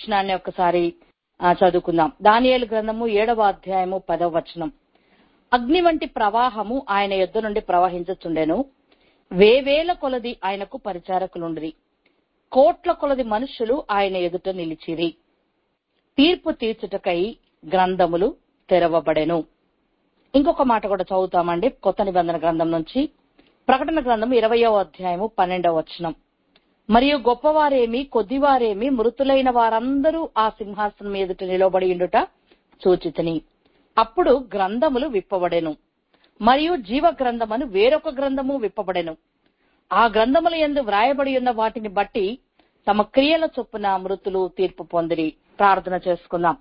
వచనాన్ని ఒకసారి ఆ, చదువుకుందాం దానియేలు గ్రంథము ఏడవ అధ్యాయము పదవ వచనం అగ్ని వంటి ప్రవాహము ఆయన యొద్ద నుండి ప్రవహించుచుండెను వేవేల కొలది ఆయనకు పరిచారకులుండిరి కోట్ల కొలది మనుషులు ఆయన ఎదుట నిలిచిరి తీర్పు తీర్చుటకై గ్రంథములు తెరవబడెను ఇంకొక మాట కూడా చదువుతామండి కొత్త నిబంధన గ్రంథం నుంచి ప్రకటన గ్రంథం ఇరవయో అధ్యాయము పన్నెండవ వచనం మరియు గొప్పవారేమి కొద్దివారేమి మృతులైన వారందరూ ఆ సింహాసనం ఎదుట నిలబడి ఉండుట సూచితని అప్పుడు గ్రంథములు విప్పబడెను మరియు జీవ గ్రంథమను వేరొక గ్రంథము విప్పబడెను ఆ గ్రంథముల యందు వ్రాయబడి ఉన్న వాటిని బట్టి తమ క్రియల చొప్పున మృతులు తీర్పు పొందిరి ప్రార్థన చేసుకుందాం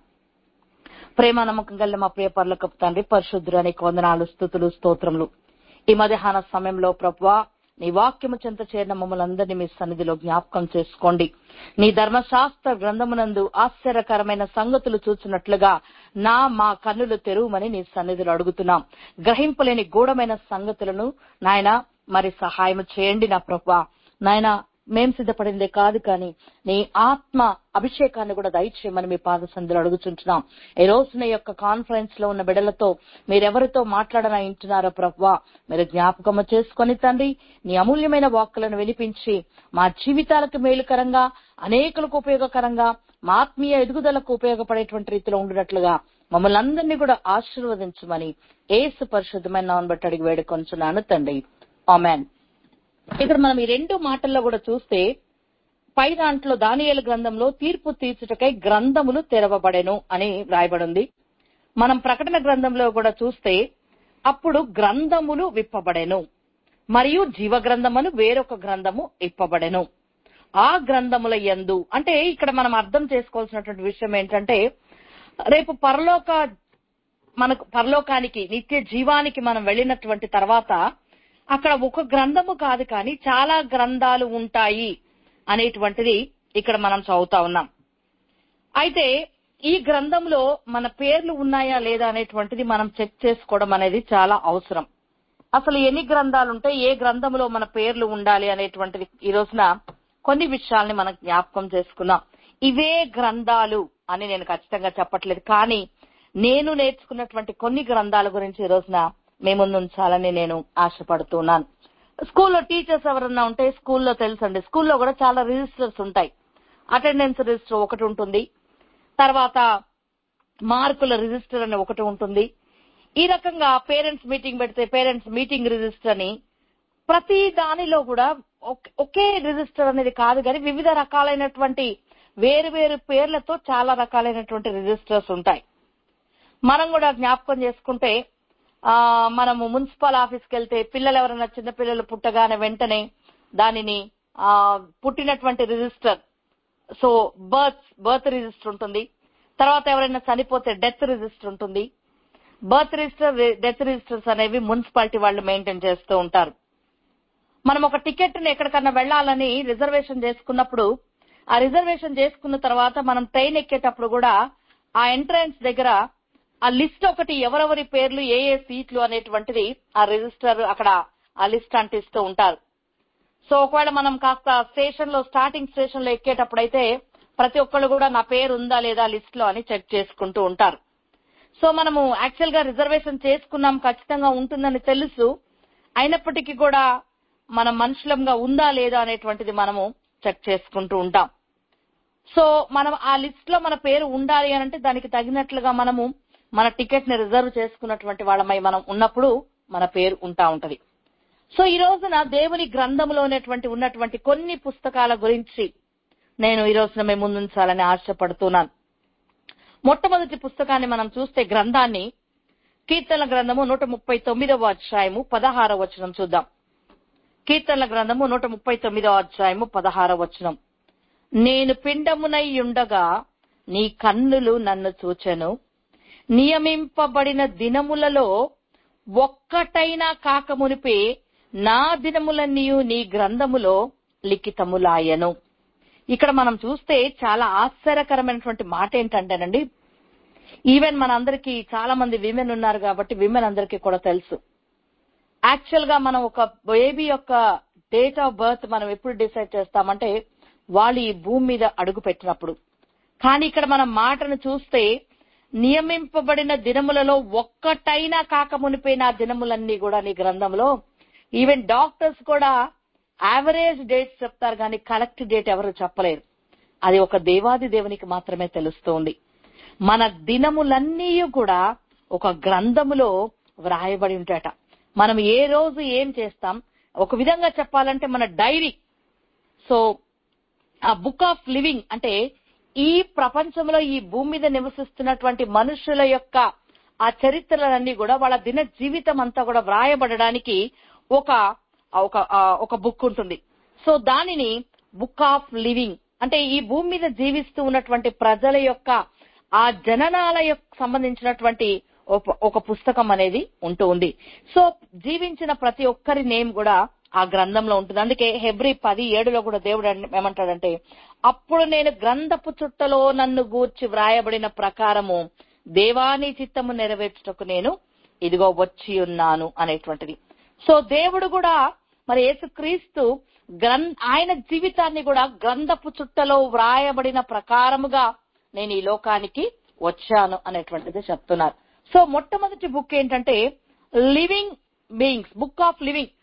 ప్రేమ నమ్మకం కలిగిన మా ప్రియ పర్లకు తండ్రి పరిశుద్ధులు అనేక వందనాలు స్థుతులు స్తోత్రములు ఈ మధ్యాహ్న సమయంలో ప్రభువా నీ వాక్యము చెంత చేరిన మమ్మల్ని అందరినీ మీ సన్నిధిలో జ్ఞాపకం చేసుకోండి నీ ధర్మశాస్త్ర గ్రంథమునందు ఆశ్చర్యకరమైన సంగతులు చూసినట్లుగా నా మా కన్నులు తెరువుమని నీ సన్నిధిలో అడుగుతున్నాం గ్రహింపలేని గూఢమైన సంగతులను నాయన మరి సహాయం చేయండి నా ప్రభా నాయన మేం సిద్ధపడిందే కాదు కానీ నీ ఆత్మ అభిషేకాన్ని కూడా దయచేయమని మీ పాద సందులు అడుగుచుంటున్నాం ఈ రోజున యొక్క కాన్ఫరెన్స్ లో ఉన్న బిడలతో మీరెవరితో మాట్లాడన ఇంటున్నారో ప్రభా మీరు జ్ఞాపకము చేసుకొని తండ్రి నీ అమూల్యమైన వాక్కులను వినిపించి మా జీవితాలకు మేలుకరంగా అనేకులకు ఉపయోగకరంగా మా ఆత్మీయ ఎదుగుదలకు ఉపయోగపడేటువంటి రీతిలో ఉండినట్లుగా మమ్మల్ని అందరినీ కూడా ఆశీర్వదించమని ఏసు పరిశుద్ధమైన నామం బట్టి అడిగి వేడుకొంచున్నాను తండ్రి ఆమెన్ ఇక్కడ మనం ఈ రెండు మాటల్లో కూడా చూస్తే పై దాంట్లో దానియేలు గ్రంథంలో తీర్పు తీర్చుటకై గ్రంథములు తెరవబడెను అని రాయబడింది మనం ప్రకటన గ్రంథంలో కూడా చూస్తే అప్పుడు గ్రంథములు విప్పబడెను మరియు జీవ గ్రంథమును వేరొక గ్రంథము ఇప్పబడెను ఆ గ్రంథముల యందు అంటే ఇక్కడ మనం అర్థం చేసుకోవాల్సినటువంటి విషయం ఏంటంటే రేపు పరలోక మనకు పరలోకానికి నిత్య జీవానికి మనం వెళ్ళినటువంటి తర్వాత అక్కడ ఒక గ్రంథము కాదు కానీ చాలా గ్రంథాలు ఉంటాయి అనేటువంటిది ఇక్కడ మనం చదువుతా ఉన్నాం అయితే ఈ గ్రంథంలో మన పేర్లు ఉన్నాయా లేదా అనేటువంటిది మనం చెక్ చేసుకోవడం అనేది చాలా అవసరం అసలు ఎన్ని గ్రంథాలు ఉంటాయి ఏ గ్రంథంలో మన పేర్లు ఉండాలి అనేటువంటిది ఈ రోజున కొన్ని విషయాల్ని మనం జ్ఞాపకం చేసుకున్నాం ఇవే గ్రంథాలు అని నేను ఖచ్చితంగా చెప్పట్లేదు కానీ నేను నేర్చుకున్నటువంటి కొన్ని గ్రంథాల గురించి ఈ రోజున మీ ముందు ఉంచాలని నేను ఆశపడుతున్నాను స్కూల్లో టీచర్స్ ఎవరన్నా ఉంటే స్కూల్లో తెలుసండి స్కూల్లో కూడా చాలా రిజిస్టర్స్ ఉంటాయి అటెండెన్స్ రిజిస్టర్ ఒకటి ఉంటుంది తర్వాత మార్కుల రిజిస్టర్ అని ఒకటి ఉంటుంది ఈ రకంగా పేరెంట్స్ మీటింగ్ పెడితే పేరెంట్స్ మీటింగ్ రిజిస్టర్ అని ప్రతి దానిలో కూడా ఒక్- ఒకే రిజిస్టర్ అనేది కాదు కానీ వివిధ రకాలైనటువంటి వేరు వేరు పేర్లతో చాలా రకాలైనటువంటి రిజిస్టర్స్ ఉంటాయి మనం కూడా జ్ఞాపకం చేసుకుంటే ఆ మనము మున్సిపల్ ఆఫీస్కి వెళ్తే పిల్లలు ఎవరైనా చిన్న పిల్లలు పుట్టగానే వెంటనే దానిని ఆ పుట్టినటువంటి register so birth birth register ఉంటుంది తర్వాత ఎవరైనా చనిపోతే డెత్ రిజిస్టర్ ఉంటుంది బర్త్ రిజిస్టర్ డెత్ రిజిస్టర్స్ అనేవి మున్సిపాలిటీ వాళ్ళు మెయింటైన్ చేస్తూ ఉంటారు మనం ఒక టికెట్ ని ఎక్కడికన్నా వెళ్ళాలని రిజర్వేషన్ చేసుకున్నప్పుడు ఆ రిజర్వేషన్ చేసుకున్న తర్వాత మనం ట్రైన్ ఎక్కేటప్పుడు కూడా ఆ ఎంట్రన్స్ దగ్గర ఆ లిస్ట్ ఒకటి ఎవరెవరి పేర్లు ఏ ఏ సీట్లు అనేటువంటిది ఆ రిజిస్టర్ అక్కడ ఆ లిస్ట్ అంటిస్తూ ఉంటారు సో ఒకవేళ మనం కాస్త స్టేషన్ లో స్టార్టింగ్ స్టేషన్ లో ఎక్కేటప్పుడు అయితే ప్రతి ఒక్కళ్ళు కూడా నా పేరు ఉందా లేదా లిస్ట్ లో అని చెక్ చేసుకుంటూ ఉంటారు సో మనము యాక్చువల్ గా రిజర్వేషన్ చేసుకున్నాం ఖచ్చితంగా ఉంటుందని తెలుసు అయినప్పటికీ కూడా మనం మనుషులంగా ఉందా లేదా అనేటువంటిది మనము చెక్ చేసుకుంటూ ఉంటాం సో మనం ఆ లిస్ట్ లో మన పేరు ఉండాలి అని అంటే దానికి తగినట్లుగా మనము మన టికెట్ ని రిజర్వ్ చేసుకున్నటువంటి వాళ్ళమై మనం ఉన్నప్పుడు మన పేరు ఉంటా ఉంటది సో ఈ రోజున దేవుని గ్రంథంలో ఉన్నటువంటి ఉన్నటువంటి కొన్ని పుస్తకాల గురించి నేను ఈ రోజున మేము ముందుంచాలని ఆశపడుతున్నాను మొట్టమొదటి పుస్తకాన్ని మనం చూస్తే గ్రంథాన్ని కీర్తన గ్రంథము నూట ముప్పై తొమ్మిదవ అధ్యాయము పదహారవ వచనం చూద్దాం కీర్తనల గ్రంథము నూట ముప్పై తొమ్మిదవ అధ్యాయము పదహారవ వచనం నేను పిండమునై ఉండగా నీ కన్నులు నన్ను చూచెను నియమింపబడిన దినములలో ఒక్కటైనా కాకమునిపే నా దినములన్నీయు నీ గ్రంథములో లిఖితములాయను ఇక్కడ మనం చూస్తే చాలా ఆశ్చర్యకరమైనటువంటి మాట ఏంటంటేనండి ఈవెన్ మన అందరికి చాలా మంది విమెన్ ఉన్నారు కాబట్టి విమెన్ అందరికీ కూడా తెలుసు యాక్చువల్ గా మనం ఒక బేబీ యొక్క డేట్ ఆఫ్ బర్త్ మనం ఎప్పుడు డిసైడ్ చేస్తామంటే వాళ్ళు ఈ భూమి మీద అడుగు పెట్టినప్పుడు కానీ ఇక్కడ మనం మాటను చూస్తే నియమింపబడిన దినములలో ఒక్కటైనా కాక మునిపోయిన ఆ దినములన్నీ కూడా నీ గ్రంథంలో ఈవెన్ డాక్టర్స్ కూడా యావరేజ్ డేట్స్ చెప్తారు కానీ కరెక్ట్ డేట్ ఎవరు చెప్పలేరు అది ఒక దేవాది దేవునికి మాత్రమే తెలుస్తుంది మన దినములన్నీ కూడా ఒక గ్రంథములో వ్రాయబడి ఉంటాయట మనం ఏ రోజు ఏం చేస్తాం ఒక విధంగా చెప్పాలంటే మన డైరీ సో ఆ బుక్ ఆఫ్ లివింగ్ అంటే ఈ ప్రపంచంలో ఈ భూమి మీద నివసిస్తున్నటువంటి మనుషుల యొక్క ఆ చరిత్రలన్నీ కూడా వాళ్ళ దిన జీవితం అంతా కూడా వ్రాయబడడానికి ఒక ఒక ఆ, ఒక బుక్ ఉంటుంది సో దానిని బుక్ ఆఫ్ లివింగ్ అంటే ఈ భూమి మీద జీవిస్తూ ఉన్నటువంటి ప్రజల యొక్క ఆ జననాల యొక్క సంబంధించినటువంటి ఒక- ఒక పుస్తకం అనేది ఉంటూ ఉంది సో జీవించిన ప్రతి ఒక్కరి నేమ్ కూడా ఆ గ్రంథంలో ఉంటుంది అందుకే హెబ్రి పది ఏడులో కూడా దేవుడు అన్- ఏమంటాడంటే అప్పుడు నేను గ్రంథపు చుట్టలో నన్ను గూర్చి వ్రాయబడిన ప్రకారము దేవాని చిత్తము నెరవేర్చుటకు నేను ఇదిగో వచ్చి ఉన్నాను అనేటువంటిది సో దేవుడు కూడా మరి యేసుక్రీస్తు గ్రం ఆయన జీవితాన్ని కూడా గ్రంథపు చుట్టలో వ్రాయబడిన ప్రకారముగా నేను ఈ లోకానికి వచ్చాను అనేటువంటిది చెప్తున్నారు సో మొట్టమొదటి బుక్ ఏంటంటే living beings book of living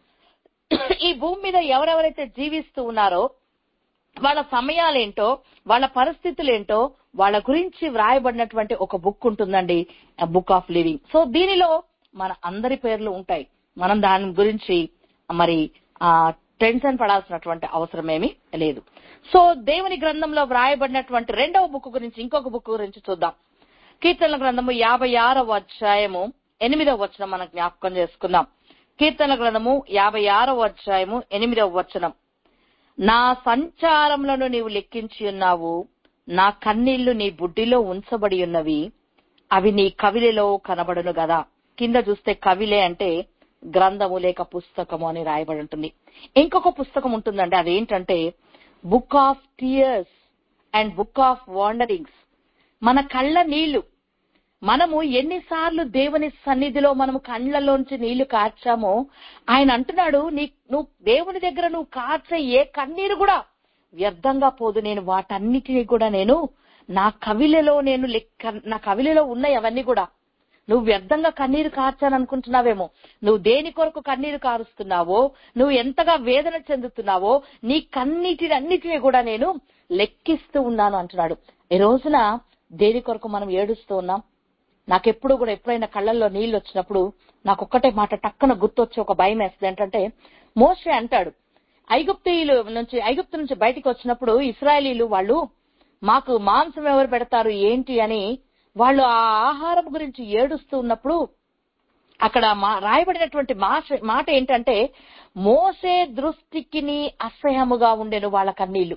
ఈ భూమి మీద ఎవరెవరైతే జీవిస్తూ ఉన్నారో వాళ్ళ సమయాలేంటో వాళ్ళ పరిస్థితులేంటో వాళ్ళ గురించి వ్రాయబడినటువంటి ఒక బుక్ ఉంటుందండి బుక్ ఆఫ్ లివింగ్ సో దీనిలో మన అందరి పేర్లు ఉంటాయి మనం దాని గురించి మరి ఆ టెన్షన్ పడాల్సినటువంటి అవసరం ఏమీ లేదు సో దేవుని గ్రంథంలో వ్రాయబడినటువంటి రెండవ బుక్ గురించి ఇంకొక బుక్ గురించి చూద్దాం కీర్తనల గ్రంథము యాభై ఆరవ అధ్యాయము ఎనిమిదవ వచనం మనం జ్ఞాపకం చేసుకుందాం కీర్తన గ్రంథము యాభై ఆరవ అధ్యాయము ఎనిమిదవ వచనం నా సంచారములను నీవు లెక్కించి ఉన్నావు నా కన్నీళ్లు నీ బుడ్డిలో ఉంచబడి ఉన్నవి అవి నీ కవిలిలో కనబడును గదా కింద చూస్తే కవిలే అంటే గ్రంథము లేక పుస్తకము అని రాయబడి ఉంటుంది ఇంకొక పుస్తకం ఉంటుందండి అదేంటంటే book of tears and book of wanderings మన కళ్ళ నీళ్లు మనము ఎన్నిసార్లు దేవుని సన్నిధిలో మనము కళ్ళలోంచి నీళ్లు కార్చామో ఆయన అంటున్నాడు నీ నువ్వు దేవుని దగ్గర నువ్వు కార్చే ఏ కన్నీరు కూడా వ్యర్థంగా పోదు నేను వాటన్నిటిని కూడా నేను నా కవిలలో నేను లెక్క నా కవిలలో ఉన్నాయి అవన్నీ కూడా నువ్వు వ్యర్థంగా కన్నీరు కార్చాను అనుకుంటున్నావేమో నువ్వు దేని కొరకు కన్నీరు కారుస్తున్నావో నువ్వు ఎంతగా వేదన చెందుతున్నావో నీ కన్నీటిని అన్నిటిని కూడా నేను లెక్కిస్తూ ఉన్నాను అంటున్నాడు ఈ రోజున దేని కొరకు మనం ఏడుస్తూ ఉన్నాం నాకెప్పుడు కూడా ఎప్పుడైనా కళ్ళల్లో నీళ్లు వచ్చినప్పుడు నాకు ఒక్కటే మాట టక్కన గుర్తొచ్చి ఒక భయం వేస్తుంది ఏంటంటే మోషే అంటాడు ఐగుప్తీయులు నుంచి ఐగుప్తు నుంచి బయటికి వచ్చినప్పుడు ఇస్రాయలీలు వాళ్ళు మాకు మాంసం ఎవరు పెడతారు ఏంటి అని వాళ్ళు ఆ ఆహారం గురించి ఏడుస్తూ ఉన్నప్పుడు అక్కడ మా రాయబడినటువంటి మాష- మాట ఏంటంటే మోసే దృష్టికి అసహ్యముగా ఉండెను వాళ్ళ కన్నీళ్లు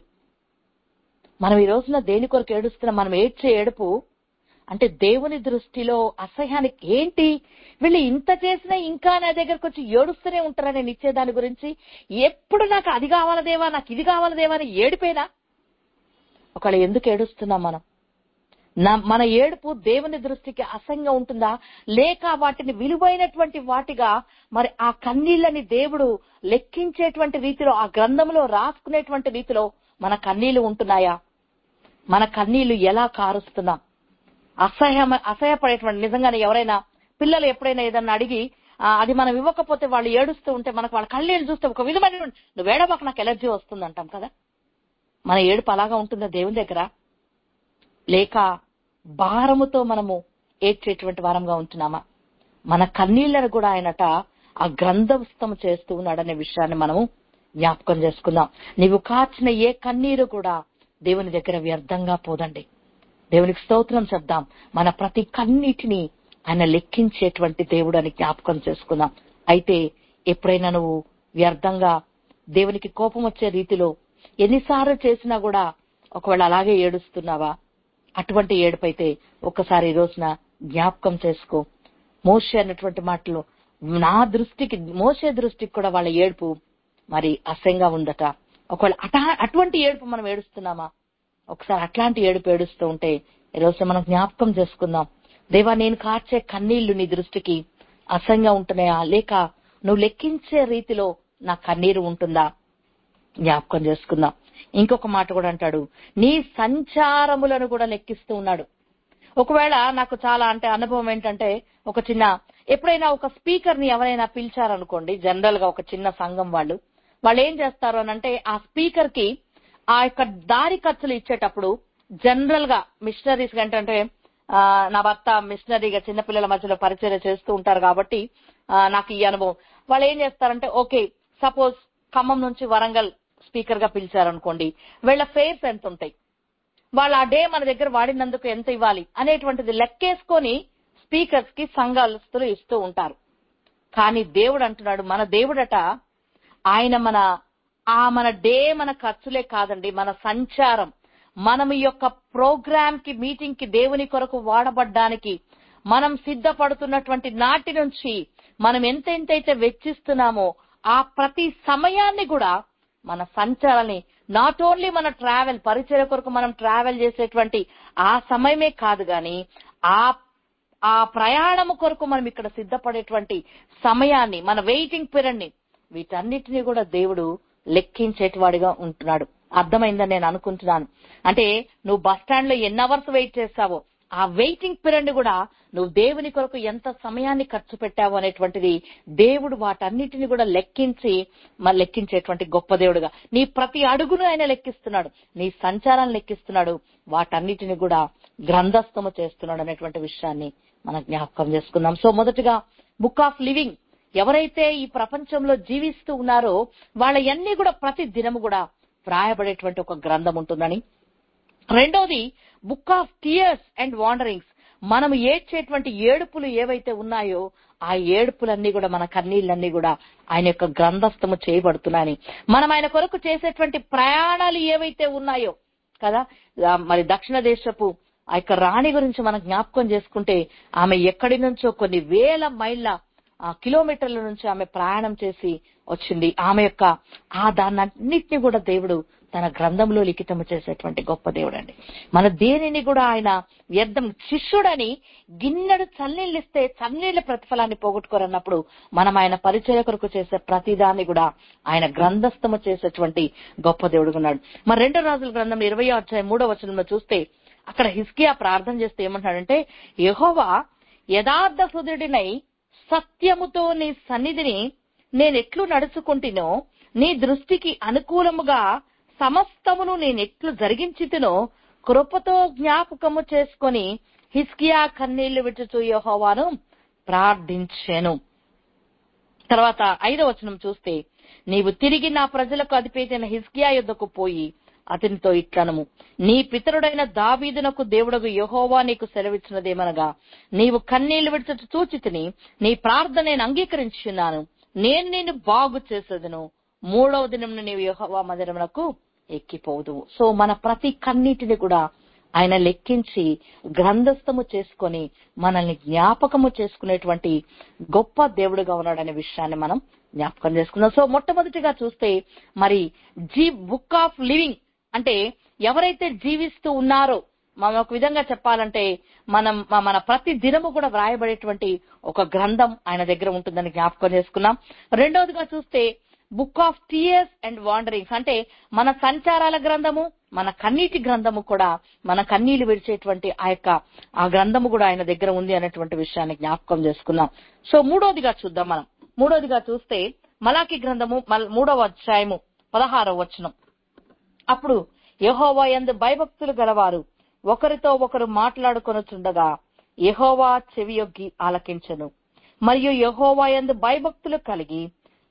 మనం ఈ రోజున దేని కొరకు ఏడుస్తున్నాం మనం ఏడ్చే ఏడుపు అంటే దేవుని దృష్టిలో అసహ్యానికి ఏంటి వీళ్ళు ఇంత చేసినా ఇంకా నా దగ్గరకు వచ్చి ఏడుస్తూనే ఉంటారా నేను ఇచ్చే దాని గురించి ఎప్పుడు నాకు అది కావాల దేవా నాకు ఇది కావాల దేవా అని ఏడిపోయినా ఒకవేళ ఎందుకు ఏడుస్తున్నాం మనం నా మన ఏడుపు దేవుని దృష్టికి అసంగా ఉంటుందా లేక వాటిని విలువైనటువంటి వాటిగా మరి ఆ కన్నీళ్ళని దేవుడు లెక్కించేటువంటి రీతిలో ఆ గ్రంథంలో రాసుకునేటువంటి రీతిలో మన కన్నీళ్లు ఉంటున్నాయా మన కన్నీళ్లు ఎలా కారుస్తున్నాం అసహ్య అసహ్యపడేటువంటి నిజంగానే ఎవరైనా పిల్లలు ఎప్పుడైనా ఏదన్నా అడిగి ఆ, అది మనం ఇవ్వకపోతే వాళ్ళు ఏడుస్తూ ఉంటే మనకు వాళ్ళ కళ్ళీళ్ళు చూస్తే ఒక విధమైన నువ్వు ఏడబాక నాకు ఎలర్జీ వస్తుంది అంటాం కదా మన ఏడుపు అలాగా ఉంటుందా దేవుని దగ్గర లేక భారముతో మనము ఏడ్చేటువంటి వారంగా ఉంటున్నామా మన కన్నీళ్లను కూడా ఆయనట ఆ గ్రంథస్థం చేస్తూ ఉన్నాడనే విషయాన్ని మనము జ్ఞాపకం చేసుకుందాం నీవు కార్చిన ఏ కన్నీరు కూడా దేవుని దగ్గర వ్యర్థంగా పోదండి దేవునికి స్తోత్రం చెప్దాం మన ప్రతి కన్నీటిని ఆయన లెక్కించేటువంటి దేవుడు అని జ్ఞాపకం చేసుకుందాం అయితే ఎప్పుడైనా నువ్వు వ్యర్థంగా దేవునికి కోపం వచ్చే రీతిలో ఎన్నిసార్లు చేసినా కూడా ఒకవేళ అలాగే ఏడుస్తున్నావా అటువంటి ఏడుపైతే ఒక్కసారి ఈ రోజున జ్ఞాపకం చేసుకో మోషే అన్నటువంటి మాటలు నా దృష్టికి మోసే దృష్టికి కూడా వాళ్ళ ఏడుపు మరి అసహ్యంగా ఉందట ఒకవేళ అటా అటువంటి ఏడుపు మనం ఏడుస్తున్నామా ఒకసారి అట్లాంటి ఏడుపు ఏడుస్తూ ఉంటే ఈరోజు మనం జ్ఞాపకం చేసుకుందాం దేవా నేను కార్చే కన్నీళ్లు నీ దృష్టికి అసహ్యంగా ఉంటున్నాయా లేక నువ్వు లెక్కించే రీతిలో నా కన్నీరు ఉంటుందా జ్ఞాపకం చేసుకుందాం ఇంకొక మాట కూడా అంటాడు నీ సంచారములను కూడా లెక్కిస్తూ ఉన్నాడు ఒకవేళ నాకు చాలా అంటే అనుభవం ఏంటంటే ఒక చిన్న ఎప్పుడైనా ఒక స్పీకర్ ని ఎవరైనా పిలిచారనుకోండి జనరల్ గా ఒక చిన్న సంఘం వాళ్ళు వాళ్ళు ఏం చేస్తారు అని అంటే ఆ స్పీకర్ కి ఆ యొక్క దారి ఖర్చులు ఇచ్చేటప్పుడు జనరల్ గా మిషనరీస్ ఏంటంటే ఆ, నా భర్త మిషనరీగా చిన్నపిల్లల మధ్యలో పరిచయం చేస్తూ ఉంటారు కాబట్టి ఆ, నాకు ఈ అనుభవం వాళ్ళు ఏం చేస్తారంటే ఓకే సపోజ్ ఖమ్మం నుంచి వరంగల్ స్పీకర్ గా పిలిచారనుకోండి వీళ్ళ ఫేర్స్ ఎంత ఉంటాయి వాళ్ళు ఆ డే మన దగ్గర వాడినందుకు ఎంత ఇవ్వాలి అనేటువంటిది లెక్కేసుకొని స్పీకర్స్ కి సంఘాలస్తులు ఇస్తూ ఉంటారు కానీ దేవుడు అంటున్నాడు మన దేవుడట ఆయన మన ఆ మన డే మన ఖర్చులే కాదండి మన సంచారం మనం ఈ యొక్క ప్రోగ్రామ్ కి మీటింగ్ కి దేవుని కొరకు వాడబడ్డానికి మనం సిద్ధపడుతున్నటువంటి నాటి నుంచి మనం ఎంత ఎంతైతే వెచ్చిస్తున్నామో ఆ ప్రతి సమయాన్ని కూడా మన సంచారాన్ని నాట్ ఓన్లీ మన ట్రావెల్ పరిచయ కొరకు మనం ట్రావెల్ చేసేటువంటి ఆ సమయమే కాదు గాని ఆ ఆ ప్రయాణము కొరకు మనం ఇక్కడ సిద్ధపడేటువంటి సమయాన్ని మన వెయిటింగ్ పీరియడ్ ని వీటన్నిటిని కూడా దేవుడు లెక్కించేటివాడిగా ఉంటున్నాడు అర్థమైందని నేను అనుకుంటున్నాను అంటే నువ్వు బస్ స్టాండ్ లో ఎన్ని అవర్స్ వెయిట్ చేస్తావో ఆ వెయిటింగ్ పీరియడ్ కూడా నువ్వు దేవుని కొరకు ఎంత సమయాన్ని ఖర్చు పెట్టావు అనేటువంటిది దేవుడు వాటన్నిటిని కూడా లెక్కించి మరి లెక్కించేటువంటి గొప్ప దేవుడుగా నీ ప్రతి అడుగును ఆయన లెక్కిస్తున్నాడు నీ సంచారాన్ని లెక్కిస్తున్నాడు వాటన్నిటిని కూడా గ్రంథస్థము చేస్తున్నాడు అనేటువంటి విషయాన్ని మనం జ్ఞాపకం చేసుకుందాం సో మొదటగా బుక్ ఆఫ్ లివింగ్ ఎవరైతే ఈ ప్రపంచంలో జీవిస్తూ ఉన్నారో వాళ్ళయన్నీ కూడా ప్రతి దినము కూడా వ్రాయబడేటువంటి ఒక గ్రంథం ఉంటుందని రెండోది book of tears and wanderings మనం ఏడ్చేటువంటి ఏడుపులు ఏవైతే ఉన్నాయో ఆ ఏడుపులన్నీ కూడా మన కన్నీళ్ళన్నీ కూడా ఆయన యొక్క గ్రంథస్థము చేయబడుతున్నాయని మనం ఆయన కొరకు చేసేటువంటి ప్రయాణాలు ఏవైతే ఉన్నాయో కదా ఆ మరి దక్షిణ దేశపు ఆ యొక్క రాణి గురించి మనం జ్ఞాపకం చేసుకుంటే ఆమె ఎక్కడి నుంచో కొన్ని వేల మైళ్ళ ఆ కిలోమీటర్ల నుంచి ఆమె ప్రయాణం చేసి వచ్చింది ఆమె యొక్క ఆ దాన్నన్నిటిని కూడా దేవుడు తన గ్రంథంలో లిఖితము చేసేటువంటి గొప్ప దేవుడు అండి మన దేనిని కూడా ఆయన వ్యర్థం శిష్యుడని గిన్నెడు చన్నీళ్ళిస్తే చన్నీళ్ళ ప్రతిఫలాన్ని పోగొట్టుకోరన్నప్పుడు మనం ఆయన పరిచయ కొరకు చేసే ప్రతిదాన్ని కూడా ఆయన గ్రంథస్థము చేసేటువంటి గొప్ప దేవుడు ఉన్నాడు మరి రెండో రాజుల గ్రంథం ఇరవై అధ్యాయం మూడో వచనంలో చూస్తే అక్కడ హిస్కియా ప్రార్థన చేస్తే ఏమంటాడంటే యెహోవా యథార్థ హృదయుడినై సత్యముతో నీ సన్నిధిని నేనెట్లు నడుచుకుంటునో నీ దృష్టికి అనుకూలముగా సమస్తమును నేనెట్లు జరిగించితునో కృపతో జ్ఞాపకము చేసుకొని హిస్కియా కన్నీళ్లు విడుచుచు యెహోవాను ప్రార్థించెను తర్వాత ఐదవ వచనం చూస్తే నీవు తిరిగి నా ప్రజలకు అధిపేతైన హిస్కియా యుద్ధకు పోయి అతనితో ఇట్లనము నీ పితరుడైన దావీదునకు దేవుడగు యెహోవా నీకు సెలవిచ్చినదేమనగా నీవు కన్నీళ్లు విడుచుట చూచితిని నీ ప్రార్థన నేను అంగీకరించున్నాను నేను నిన్ను బాగు చేసేదను మూడవ దినం నీవు యెహోవా మందిరమునకు ఎక్కిపోదు సో మన ప్రతి కన్నీటిని కూడా ఆయన లెక్కించి గ్రంథస్థము చేసుకొని మనల్ని జ్ఞాపకము చేసుకునేటువంటి గొప్ప దేవుడుగా ఉన్నాడనే విషయాన్ని మనం జ్ఞాపకం చేసుకుందాం సో మొట్టమొదటిగా చూస్తే మరి జీ బుక్ ఆఫ్ లివింగ్ అంటే ఎవరైతే జీవిస్తూ ఉన్నారో మనం ఒక విధంగా చెప్పాలంటే మనం మ- మన ప్రతి దినము కూడా వ్రాయబడేటువంటి ఒక గ్రంథం ఆయన దగ్గర ఉంటుందని జ్ఞాపకం చేసుకున్నాం రెండవదిగా చూస్తే book of tears and wanderings అంటే మన సంచారాల గ్రంథము మన కన్నీటి గ్రంథము కూడా మన కన్నీళ్లు విడిచేటువంటి ఆ యొక్క ఆ గ్రంథము కూడా ఆయన దగ్గర ఉంది అనేటువంటి విషయాన్ని జ్ఞాపకం చేసుకున్నాం సో మూడోదిగా చూద్దాం మనం మూడోదిగా చూస్తే మలాకి గ్రంథము మల్- మూడవ అధ్యాయము పదహారవ వచనం అప్పుడు యెహోవా యందు భయభక్తులు గలవారు ఒకరితో ఒకరు మాట్లాడుకొనుచుండగా యెహోవా చెవియొగ్గి ఆలకించెను మరియు యెహోవా యందు భయభక్తులు కలిగి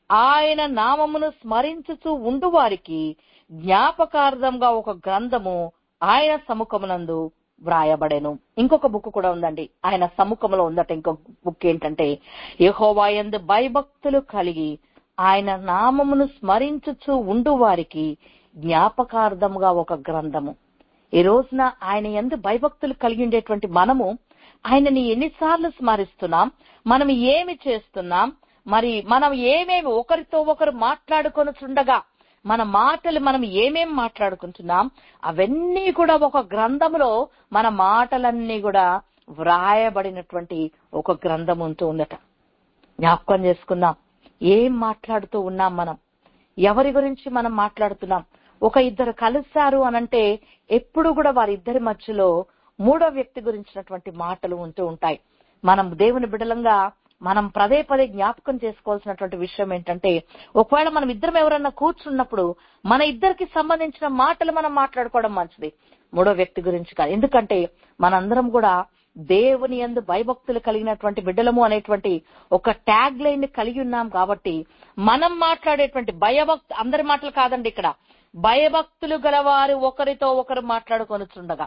ఆయన నామమును స్మరించుచు ఉండు వారికి జ్ఞాపకార్థంగా ఒక గ్రంథము ఆయన సముఖమునందు వ్రాయబడెను ఇంకొక బుక్ కూడా ఉందండి ఆయన సముఖంలో ఉందట ఇంకొక బుక్ ఏంటంటే యెహోవాయందు భయభక్తులు కలిగి ఆయన నామమును స్మరించుచు ఉండు వారికి జ్ఞాపకార్థముగా ఒక గ్రంథము ఈ రోజున ఆయన ఎందు భయభక్తులు కలిగి ఉండేటువంటి మనము ఆయనని ఎన్నిసార్లు స్మరిస్తున్నాం మనం ఏమి చేస్తున్నాం మరి మనం ఏమేమి ఒకరితో ఒకరు మాట్లాడుకొనుచుండగా మన మాటలు మనం ఏమేం మాట్లాడుకుంటున్నాం అవన్నీ కూడా ఒక గ్రంథంలో మన మాటలన్నీ కూడా వ్రాయబడినటువంటి ఒక గ్రంథం ఉంటూ ఉందట జ్ఞాపకం చేసుకుందాం ఏం మాట్లాడుతూ ఉన్నాం మనం ఎవరి గురించి మనం మాట్లాడుతున్నాం ఒక ఇద్దరు కలుస్తారు అనంటే ఎప్పుడు కూడా వారిద్దరి మధ్యలో మూడో వ్యక్తి గురించినటువంటి మాటలు ఉంటూ ఉంటాయి మనం దేవుని బిడలంగా మనం పదే పదే జ్ఞాపకం చేసుకోవాల్సినటువంటి విషయం ఏంటంటే ఒకవేళ మనం ఇద్దరం ఎవరన్నా కూర్చున్నప్పుడు మన ఇద్దరికి సంబంధించిన మాటలు మనం మాట్లాడుకోవడం మంచిది మూడో వ్యక్తి గురించి కాదు ఎందుకంటే మనందరం కూడా దేవుని యందు భయభక్తులు కలిగినటువంటి బిడ్డలము అనేటువంటి ఒక ట్యాగ్ లైన్ ని కలిగి ఉన్నాం కాబట్టి మనం మాట్లాడేటువంటి భయభక్తి అందరి మాటలు కాదండి ఇక్కడ భయభక్తులు గలవారు ఒకరితో ఒకరు మాట్లాడుకొనుచుండగా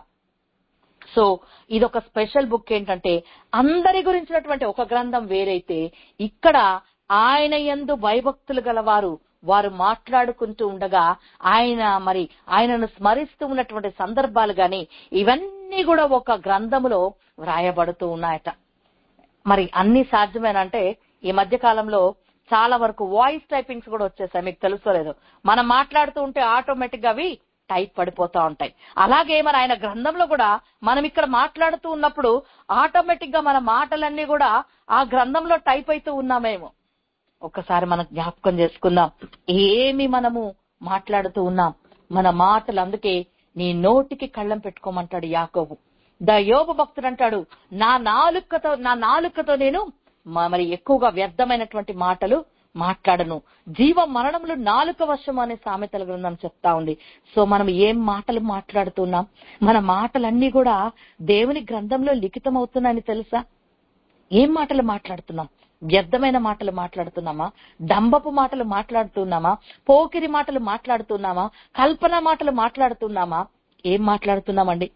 సో ఇది ఒక స్పెషల్ బుక్ ఏంటంటే అందరి గురించినటువంటి ఒక గ్రంథం వేరైతే ఇక్కడ ఆయన యందు భయభక్తులు గలవారు వారు మాట్లాడుకుంటూ ఉండగా ఆయన మరి ఆయనను స్మరిస్తూ ఉన్నటువంటి సందర్భాలు గాని ఇవన్నీ కూడా ఒక గ్రంథములో వ్రాయబడుతూ ఉన్నాయట మరి అన్ని సాధ్యమేనంటే ఈ మధ్య కాలంలో చాలా వరకు వాయిస్ టైపింగ్స్ కూడా వచ్చేసాయి మీకు తెలుసో లేదు మనం మాట్లాడుతూ ఉంటే ఆటోమేటిక్ గా అవి టైప్ పడిపోతా ఉంటాయి అలాగే మరి ఆయన గ్రంథంలో కూడా మనం ఇక్కడ మాట్లాడుతూ ఉన్నప్పుడు ఆటోమేటిక్ గా మన మాటలన్నీ కూడా ఆ గ్రంథంలో టైప్ అవుతూ ఉన్నామేమో ఒక్కసారి మనం జ్ఞాపకం చేసుకుందాం ఏమి మనము మాట్లాడుతూ ఉన్నాం మన మాటలు అందుకే నీ నోటికి కళ్ళం పెట్టుకోమంటాడు యాకోబు ద యోబు భక్తుడు అంటాడు నా నాలుకతో నా నాలుకతో నేను మ- మరి ఎక్కువగా వ్యర్థమైనటువంటి మాటలు మాట్లాడను జీవ మరణములు నాలుక వశం అనే సామెతల గ్రంథం చెప్తా ఉంది సో మనం ఏం మాటలు మాట్లాడుతున్నాం మన మాటలన్నీ కూడా దేవుని గ్రంథంలో లిఖితం అవుతున్నాయని తెలుసా ఏం మాటలు మాట్లాడుతున్నాం వ్యర్థమైన మాటలు మాట్లాడుతున్నామా డంబపు మాటలు మాట్లాడుతున్నామా పోకిరి మాటలు మాట్లాడుతున్నామా కల్పన మాటలు మాట్లాడుతున్నామా ఏం మాట్లాడుతున్నామండి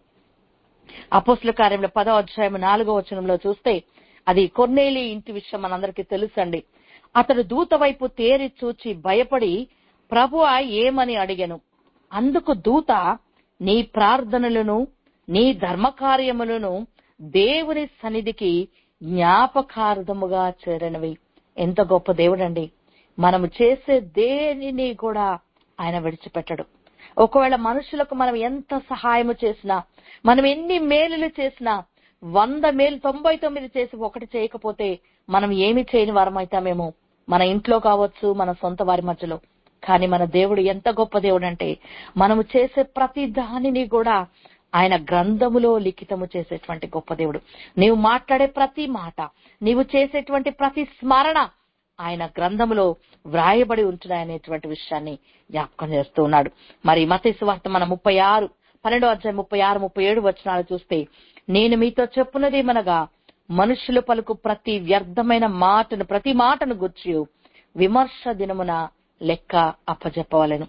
అపోస్ల కార్యంలో పదో అధ్యాయం నాలుగో వచనంలో చూస్తే అది కొన్నేలి ఇంటి విషయం మనందరికీ తెలుసండి అతడు దూత వైపు తేరి చూచి భయపడి ప్రభు ఏమని అడిగెను అందుకు దూత నీ ప్రార్థనలను నీ ధర్మకార్యములను దేవుని సన్నిధికి జ్ఞాపకార్థముగా చేరనివి ఎంత గొప్ప దేవుడండి మనము చేసే దేనిని కూడా ఆయన విడిచిపెట్టడు ఒకవేళ మనుషులకు మనం ఎంత సహాయము చేసినా మనం ఎన్ని మేలులు చేసినా వంద మేలు తొంభై తొమ్మిది చేసి ఒకటి చేయకపోతే మనం ఏమి చేయని వారమైతామేమో మన ఇంట్లో కావచ్చు మన సొంత వారి మధ్యలో కానీ మన దేవుడు ఎంత గొప్ప దేవుడు అంటే మనము చేసే ప్రతి దానిని కూడా ఆయన గ్రంథములో లిఖితము చేసేటువంటి గొప్ప దేవుడు నీవు మాట్లాడే ప్రతి మాట నీవు చేసేటువంటి ప్రతి స్మరణ ఆయన గ్రంథములో వ్రాయబడి ఉంటున్నాయనేటువంటి విషయాన్ని జ్ఞాపకం చేస్తూ ఉన్నాడు మరి మతేసు వార్త మన ముప్పై ఆరు పన్నెండో అధ్యాయం ముప్పై ఆరు ముప్పై ఏడు వచనాలు చూస్తే నేను మీతో చెప్పున్నదేమనగా మనుషులు పలుకు ప్రతి వ్యర్థమైన మాటను ప్రతి మాటను గుర్చి విమర్శ దినమున లెక్క అప్పజెప్పవలెను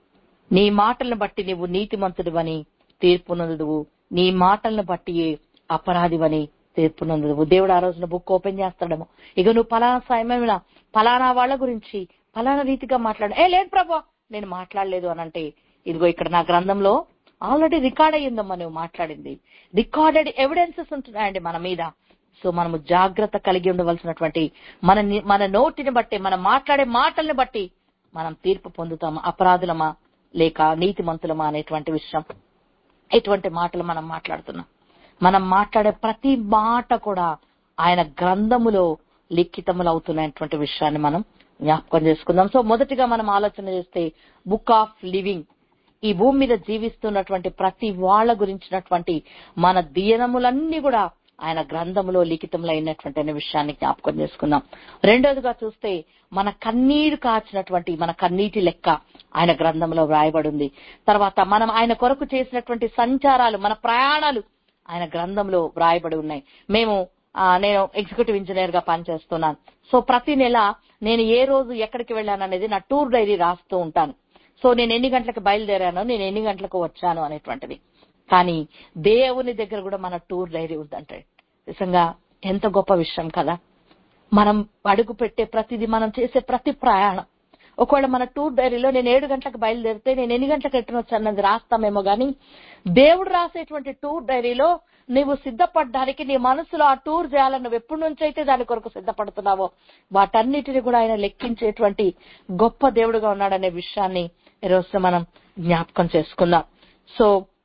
నీ మాటలను బట్టి నీవు నీతిమంతుడివని తీర్పునందువు నీ మాటలను బట్టి అపరాధివని తీర్పునందువు దేవుడు ఆ రోజున బుక్ ఓపెన్ చేస్తాడేమో ఇక నువ్వు పలానా సమయమైన పలానా వాళ్ళ గురించి పలానా రీతిగా మాట్లాడ ఏ లేదు ప్రభా నేను మాట్లాడలేదు అని అంటే ఇదిగో ఇక్కడ నా గ్రంథంలో ఆల్రెడీ రికార్డ్ అయ్యిందమ్మా నువ్వు మాట్లాడింది రికార్డెడ్ ఎవిడెన్సెస్ ఉంటున్నాయండి మన మీద సో మనము జాగ్రత్త కలిగి ఉండవలసినటువంటి మన ని- మన నోటిని బట్టి మనం మాట్లాడే మాటల్ని బట్టి మనం తీర్పు పొందుతాము అపరాధులమా లేక నీతిమంతులమా అనేటువంటి విషయం ఎటువంటి మాటలు మనం మాట్లాడుతున్నాం మనం మాట్లాడే ప్రతి మాట కూడా ఆయన గ్రంథములో లిఖితములు అవుతున్నటువంటి విషయాన్ని మనం జ్ఞాపకం చేసుకుందాం సో మొదటిగా మనం ఆలోచన చేస్తే బుక్ ఆఫ్ లివింగ్ ఈ భూమి మీద జీవిస్తున్నటువంటి ప్రతి వాళ్ళ గురించినటువంటి మన దియనములన్నీ కూడా ఆయన గ్రంథములో లిఖితంలో అయినటువంటి అనే విషయాన్ని జ్ఞాపకం చేసుకుందాం రెండోదిగా చూస్తే మన కన్నీరు కాచినటువంటి మన కన్నీటి లెక్క ఆయన గ్రంథంలో వ్రాయబడి ఉంది తర్వాత మనం ఆయన కొరకు చేసినటువంటి సంచారాలు మన ప్రయాణాలు ఆయన గ్రంథంలో వ్రాయబడి ఉన్నాయి మేము ఆ, నేను ఎగ్జిక్యూటివ్ ఇంజనీర్ గా పనిచేస్తున్నాను సో ప్రతి నెల నేను ఏ రోజు ఎక్కడికి వెళ్ళాను అనేది నా టూర్ డైరీ రాస్తూ ఉంటాను సో నేను ఎన్ని గంటలకు బయలుదేరాను నేను ఎన్ని గంటలకు వచ్చాను అనేటువంటిది కానీ దేవుని దగ్గర కూడా మన టూర్ డైరీ ఉందంటే నిజంగా ఎంత గొప్ప విషయం కదా మనం అడుగు పెట్టే ప్రతిదీ మనం చేసే ప్రతి ప్రయాణం ఒకవేళ మన టూర్ డైరీలో నేను ఏడు గంటలకు బయలుదేరితే నేను ఎన్ని గంటలకు ఎట్టున వచ్చానది రాస్తామేమో గాని దేవుడు రాసేటువంటి టూర్ డైరీలో నీవు సిద్ధపడడానికి నీ మనసులో ఆ టూర్ చేయాలని నువ్వు ఎప్పటి నుంచి అయితే దాని కొరకు సిద్ధపడుతున్నావో వాటన్నిటిని కూడా ఆయన లెక్కించేటువంటి గొప్ప దేవుడుగా ఉన్నాడనే విషయాన్ని ఈరోజు మనం జ్ఞాపకం చేసుకుందాం సో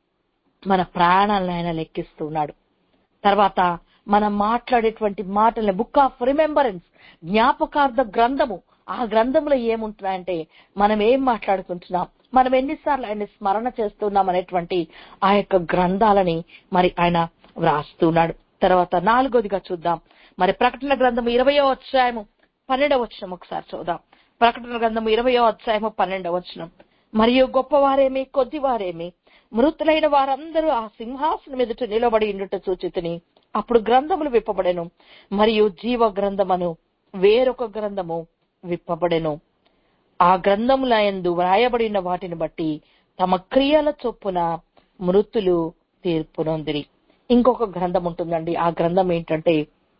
మన ప్రాణాలను ఆయన లెక్కిస్తూ ఉన్నాడు తర్వాత మనం మాట్లాడేటువంటి మాటల్ని బుక్ ఆఫ్ రిమెంబరెన్స్ జ్ఞాపకార్థ గ్రంథము ఆ గ్రంథంలో ఏముంటున్నాయంటే మనం ఏం మాట్లాడుకుంటున్నాం మనం ఎన్నిసార్లు ఆయన స్మరణ చేస్తున్నాం అనేటువంటి ఆ యొక్క గ్రంథాలని మరి ఆయన వ్రాస్తున్నాడు తర్వాత నాలుగోదిగా చూద్దాం మరి ప్రకటన గ్రంథం ఇరవయో అధ్యాయము పన్నెండవ వచనం ఒకసారి చూద్దాం ప్రకటన గ్రంథం ఇరవయో అధ్యాయము పన్నెండవ వచనం మరియు గొప్పవారేమి కొద్దివారేమి మృతులైన వారందరూ ఆ సింహాసనం ఎదుట నిలబడి ఉండుట సూచితిని అప్పుడు గ్రంథములు విప్పబడెను మరియు జీవ గ్రంథమను వేరొక గ్రంథము విప్పబడెను ఆ గ్రంథముల యందు వ్రాయబడిన వాటిని బట్టి తమ క్రియల చొప్పున మృతులు తీర్పునొందిరి ఇంకొక గ్రంథం ఉంటుందండి ఆ గ్రంథం ఏంటంటే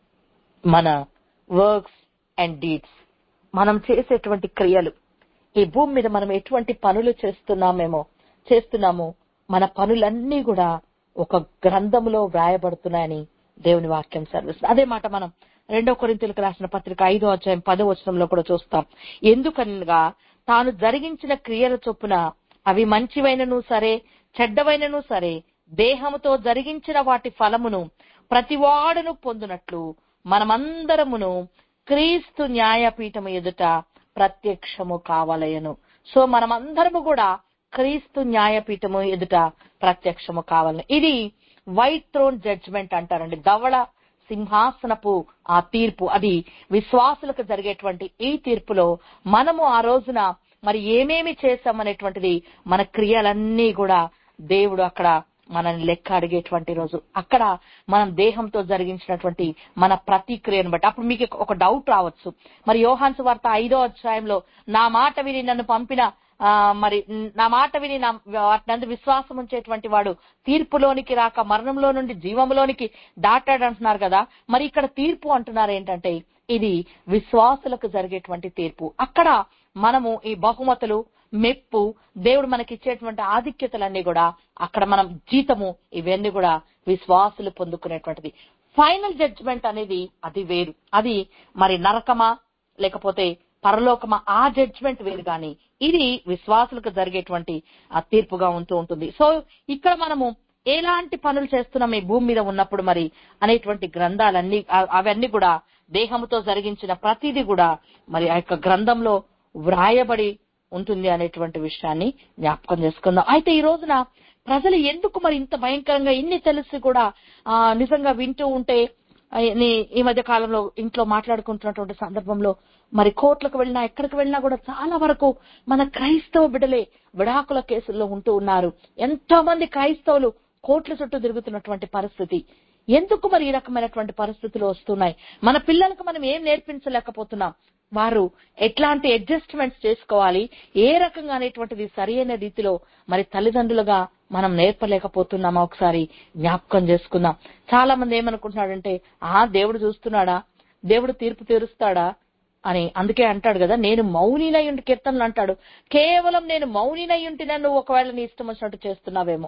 మన వర్క్స్ అండ్ డీడ్స్ మనం చేసేటువంటి క్రియలు ఈ భూమి మీద మనం ఎటువంటి పనులు చేస్తున్నామేమో చేస్తున్నామో మన పనులన్నీ కూడా ఒక గ్రంథములో వ్రాయబడుతున్నాయని దేవుని వాక్యం సర్విస్తుంది అదే మాట మనం రెండో కొరింతలకు రాసిన పత్రిక ఐదో అధ్యాయం పదో వచనంలో కూడా చూస్తాం ఎందుకనగా తాను జరిగించిన క్రియల చొప్పున అవి మంచివైనను సరే చెడ్డవైనను సరే దేహముతో జరిగించిన వాటి ఫలమును ప్రతివాడును పొందునట్లు మనమందరమును క్రీస్తు న్యాయపీఠము ఎదుట ప్రత్యక్షము కావలయను సో మనమందరము కూడా క్రీస్తు న్యాయపీఠము ఎదుట ప్రత్యక్షము కావాలని ఇది వైట్ థ్రోన్ జడ్జ్మెంట్ అంటారండి ధవళ సింహాసనపు ఆ తీర్పు అది విశ్వాసులకు జరిగేటువంటి ఈ తీర్పులో మనము ఆ రోజున మరి ఏమేమి చేశామనేటువంటిది మన క్రియలన్నీ కూడా దేవుడు అక్కడ మనల్ని లెక్క అడిగేటువంటి రోజు అక్కడ మనం దేహంతో జరిగించినటువంటి మన ప్రతిక్రియను బట్టి అప్పుడు మీకు ఒక డౌట్ రావచ్చు మరి యోహాన్స్ వార్త ఐదో అధ్యాయంలో నా మాట విని నన్ను పంపిన ఆ, మరి నా మాట విని నా వాటినందు విశ్వాసం ఉంచేటువంటి వాడు తీర్పులోనికి రాక మరణంలో నుండి జీవంలోనికి దాటాడు అంటున్నారు కదా మరి ఇక్కడ తీర్పు అంటున్నారు ఏంటంటే ఇది విశ్వాసులకు జరిగేటువంటి తీర్పు అక్కడ మనము ఈ బహుమతులు మెప్పు దేవుడు మనకి ఇచ్చేటువంటి ఆధిక్యతలన్నీ కూడా అక్కడ మనం జీతము ఇవన్నీ కూడా విశ్వాసులు పొందుకునేటువంటిది ఫైనల్ జడ్జిమెంట్ అనేది అది వేరు అది మరి నరకమా లేకపోతే పరలోకమా ఆ జడ్జిమెంట్ వేరు గాని ఇది విశ్వాసులకు జరిగేటువంటి ఆ తీర్పుగా ఉంటూ ఉంటుంది సో ఇక్కడ మనము ఎలాంటి పనులు చేస్తున్నాం ఈ భూమి మీద ఉన్నప్పుడు మరి అనేటువంటి గ్రంథాలన్నీ ఆ- అవన్నీ కూడా దేహముతో జరిగించిన ప్రతిదీ కూడా మరి ఆ యొక్క గ్రంథంలో వ్రాయబడి ఉంటుంది అనేటువంటి విషయాన్ని జ్ఞాపకం చేసుకుందాం అయితే ఈ రోజున ప్రజలు ఎందుకు మరి ఇంత భయంకరంగా ఇన్ని తెలిసి కూడా ఆ నిజంగా వింటూ ఉంటే ఆ, నీ- ఈ మధ్య కాలంలో ఇంట్లో మాట్లాడుకుంటున్నటువంటి సందర్భంలో మరి కోర్టులకు వెళ్ళినా ఎక్కడికి వెళ్ళినా కూడా చాలా వరకు మన క్రైస్తవ బిడ్డలే విడాకుల కేసుల్లో ఉంటూ ఉన్నారు ఎంతో మంది క్రైస్తవులు కోట్ల చుట్టూ తిరుగుతున్నటువంటి పరిస్థితి ఎందుకు మరి ఈ రకమైనటువంటి పరిస్థితులు వస్తున్నాయి మన పిల్లలకు మనం ఏం నేర్పించలేకపోతున్నాం వారు ఎట్లాంటి అడ్జస్ట్మెంట్స్ చేసుకోవాలి ఏ రకంగా అనేటువంటిది సరైన రీతిలో మరి తల్లిదండ్రులుగా మనం నేర్పలేకపోతున్నామా ఒకసారి జ్ఞాపకం చేసుకుందాం చాలా మంది ఏమనుకుంటున్నాడంటే ఆ దేవుడు చూస్తున్నాడా దేవుడు తీర్పు తీరుస్తాడా అని అందుకే అంటాడు కదా నేను మౌనినై ఉండి కీర్తనలు అంటాడు కేవలం నేను మౌనినై ఉంటే నన్ను ఒకవేళ నీ ఇష్టం వచ్చినట్టు చేస్తున్నావేమో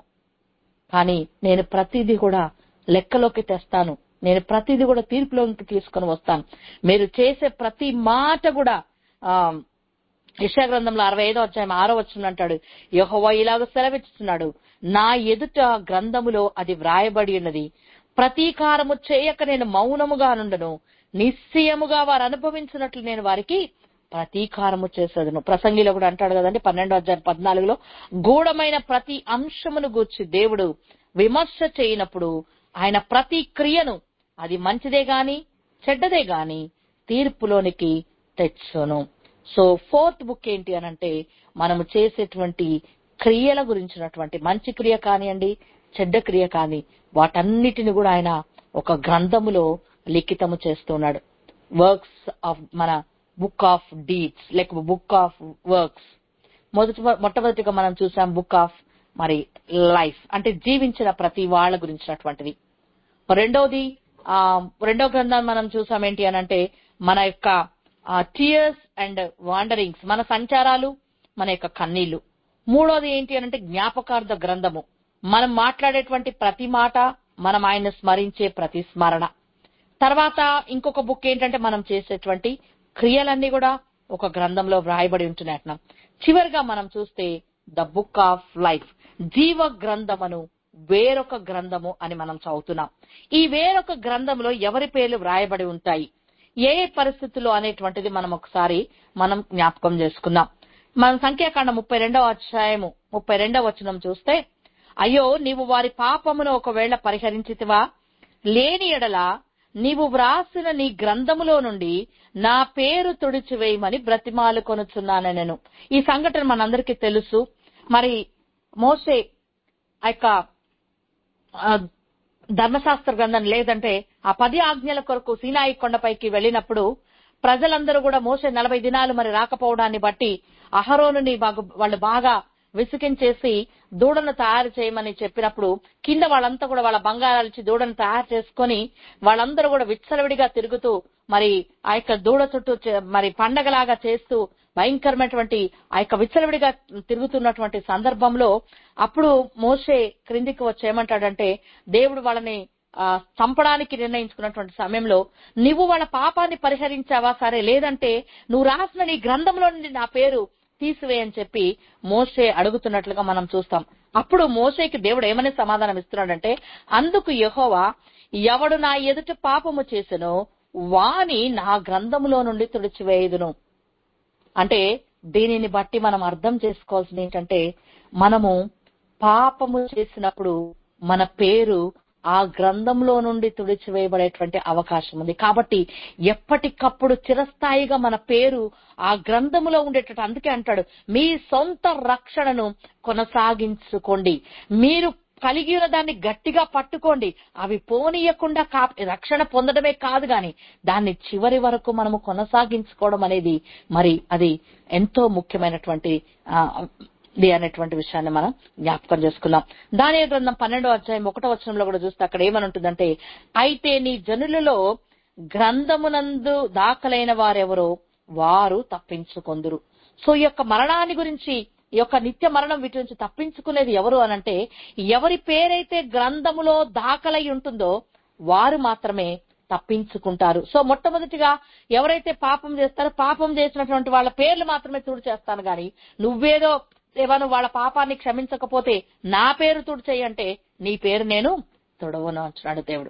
కానీ నేను ప్రతిదీ కూడా లెక్కలోకి తెస్తాను నేను ప్రతిదీ కూడా తీర్పులోకి తీసుకొని వస్తాను మీరు చేసే ప్రతి మాట కూడా ఆ యశా గ్రంథంలో అరవై ఐదో అధ్యాయం ఆరో వచ్చిన అంటాడు యెహోవా ఇలాగ సెలవిస్తున్నాడు నా ఎదుట గ్రంథములో అది వ్రాయబడి ఉన్నది ప్రతీకారము చేయక నేను మౌనముగా నుండను నిశ్చయముగా వారు అనుభవించినట్లు నేను వారికి ప్రతీకారము చేసేదను ప్రసంగిలో కూడా అంటాడు కదండి పన్నెండో అధ్యాయం పద్నాలుగులో గూఢమైన ప్రతి అంశమును గూర్చి దేవుడు విమర్శ చేయనప్పుడు ఆయన ప్రతి క్రియను అది మంచిదే గాని చెడ్డదే గాని తీర్పులోనికి తెచ్చును సో ఫోర్త్ బుక్ ఏంటి అని అంటే మనము చేసేటువంటి క్రియల గురించినటువంటి మంచి క్రియ కానివ్వండి చెడ్డ క్రియ కాని వాటన్నిటిని కూడా ఆయన ఒక గ్రంథములో లిఖితము చేస్తున్నాడు వర్క్స్ ఆఫ్ మన బుక్ ఆఫ్ డీడ్స్ లేక బుక్ ఆఫ్ వర్క్స్ మొదటి మొట్టమొదటిగా మనం చూసాం బుక్ ఆఫ్ మరి లైఫ్ అంటే జీవించిన ప్రతి వాళ్ళ గురించినటువంటిది రెండోది ఆ రెండో గ్రంథాన్ని మనం చూసాం ఏంటి అని అంటే మన యొక్క టియర్స్ అండ్ వాండరింగ్స్ మన సంచారాలు మన యొక్క కన్నీళ్లు మూడోది ఏంటి అని అంటే జ్ఞాపకార్థ గ్రంథము మనం మాట్లాడేటువంటి ప్రతి మాట మనం ఆయన స్మరించే ప్రతి స్మరణ తర్వాత ఇంకొక బుక్ ఏంటంటే మనం చేసేటువంటి క్రియలన్నీ కూడా ఒక గ్రంథంలో వ్రాయబడి ఉంటున్నాయి అంటున్నాం చివరిగా మనం చూస్తే ద బుక్ ఆఫ్ లైఫ్ జీవ గ్రంథమును వేరొక గ్రంథము అని మనం చదువుతున్నాం ఈ వేరొక గ్రంథంలో ఎవరి పేర్లు వ్రాయబడి ఉంటాయి ఏ ఏ పరిస్థితుల్లో అనేటువంటిది మనం ఒకసారి మనం జ్ఞాపకం చేసుకుందాం మనం సంఖ్యాకాండ ముప్పై రెండవ అధ్యాయము ముప్పై రెండవ వచనం చూస్తే అయ్యో నీవు వారి పాపమును ఒకవేళ పరిహరించితివా లేని ఎడల నీవు వ్రాసిన నీ గ్రంథములో నుండి నా పేరు తుడిచివేయమని బ్రతిమాలు కొనుచున్నాను నేను ఈ సంఘటన మనందరికీ తెలుసు మరి మోసే ఆ యొక్క ఆ, ధర్మశాస్త్ర గ్రంథం లేదంటే ఆ పది ఆజ్ఞల కొరకు సీనాయి కొండపైకి వెళ్ళినప్పుడు ప్రజలందరూ కూడా మోసే నలభై దినాలు మరి రాకపోవడాన్ని బట్టి అహరోనుని బాగు వాళ్ళు బాగా విసికించేసి దూడను తయారు చేయమని చెప్పినప్పుడు కింద వాళ్ళంతా కూడా వాళ్ళ బంగారాలు ఇచ్చి దూడను తయారు చేసుకొని వాళ్ళందరూ కూడా విచ్చలవిడిగా తిరుగుతూ మరి ఆ యొక్క దూడ చుట్టూ చే- మరి పండగలాగా చేస్తూ భయంకరమైనటువంటి ఆ యొక్క విచ్చలవిడిగా తిరుగుతున్నటువంటి సందర్భంలో అప్పుడు మోసే క్రిందికి వచ్చి ఏమంటాడంటే దేవుడు వాళ్ళని ఆ, చంపడానికి నిర్ణయించుకున్నటువంటి సమయంలో నువ్వు వాళ్ళ పాపాన్ని పరిహరించావా సరే లేదంటే నువ్వు రాసిన నీ గ్రంథంలో నుండి నా పేరు తీసివేయని చెప్పి మోసే అడుగుతున్నట్లుగా మనం చూస్తాం అప్పుడు మోసేకి దేవుడు ఏమని సమాధానం ఇస్తున్నాడంటే అందుకు యెహోవా ఎవడు నా ఎదుట పాపము చేసెనో వాని నా గ్రంథములో నుండి తుడిచివేయుదును అంటే దీనిని బట్టి మనం అర్థం చేసుకోవాల్సింది ఏంటంటే మనము పాపము చేసినప్పుడు మన పేరు ఆ గ్రంథంలో నుండి తుడిచివేయబడేటువంటి అవకాశం ఉంది కాబట్టి ఎప్పటికప్పుడు చిరస్థాయిగా మన పేరు ఆ గ్రంథములో ఉండేటట్టు అందుకే అంటాడు మీ సొంత రక్షణను కొనసాగించుకోండి మీరు కలిగి ఉన్న దాన్ని గట్టిగా పట్టుకోండి అవి పోనీయకుండా కా రక్షణ పొందడమే కాదు గాని దాన్ని చివరి వరకు మనము కొనసాగించుకోవడం అనేది మరి అది ఎంతో ముఖ్యమైనటువంటి ఆ, ఇది అనేటువంటి విషయాన్ని మనం జ్ఞాపకం చేసుకున్నాం దాని గ్రంథం పన్నెండో అధ్యాయం ఒకటో వచనంలో కూడా చూస్తే అక్కడ ఏమని ఉంటుందంటే అయితే నీ జనులలో గ్రంథమునందు దాఖలైన వారెవరో వారు తప్పించుకొందురు సో ఈ యొక్క మరణాన్ని గురించి ఈ యొక్క నిత్య మరణం వీటి నుంచి తప్పించుకునేది ఎవరు అనంటే ఎవరి పేరైతే గ్రంథములో దాఖలై ఉంటుందో వారు మాత్రమే తప్పించుకుంటారు సో మొట్టమొదటిగా ఎవరైతే పాపం చేస్తారో పాపం చేసినటువంటి వాళ్ళ పేర్లు మాత్రమే తుడి చేస్తాను గాని నువ్వేదో ఏవను వాళ్ళ పాపాన్ని క్షమించకపోతే నా పేరు తుడి అంటే నీ పేరు నేను తుడవను అంటున్నాడు దేవుడు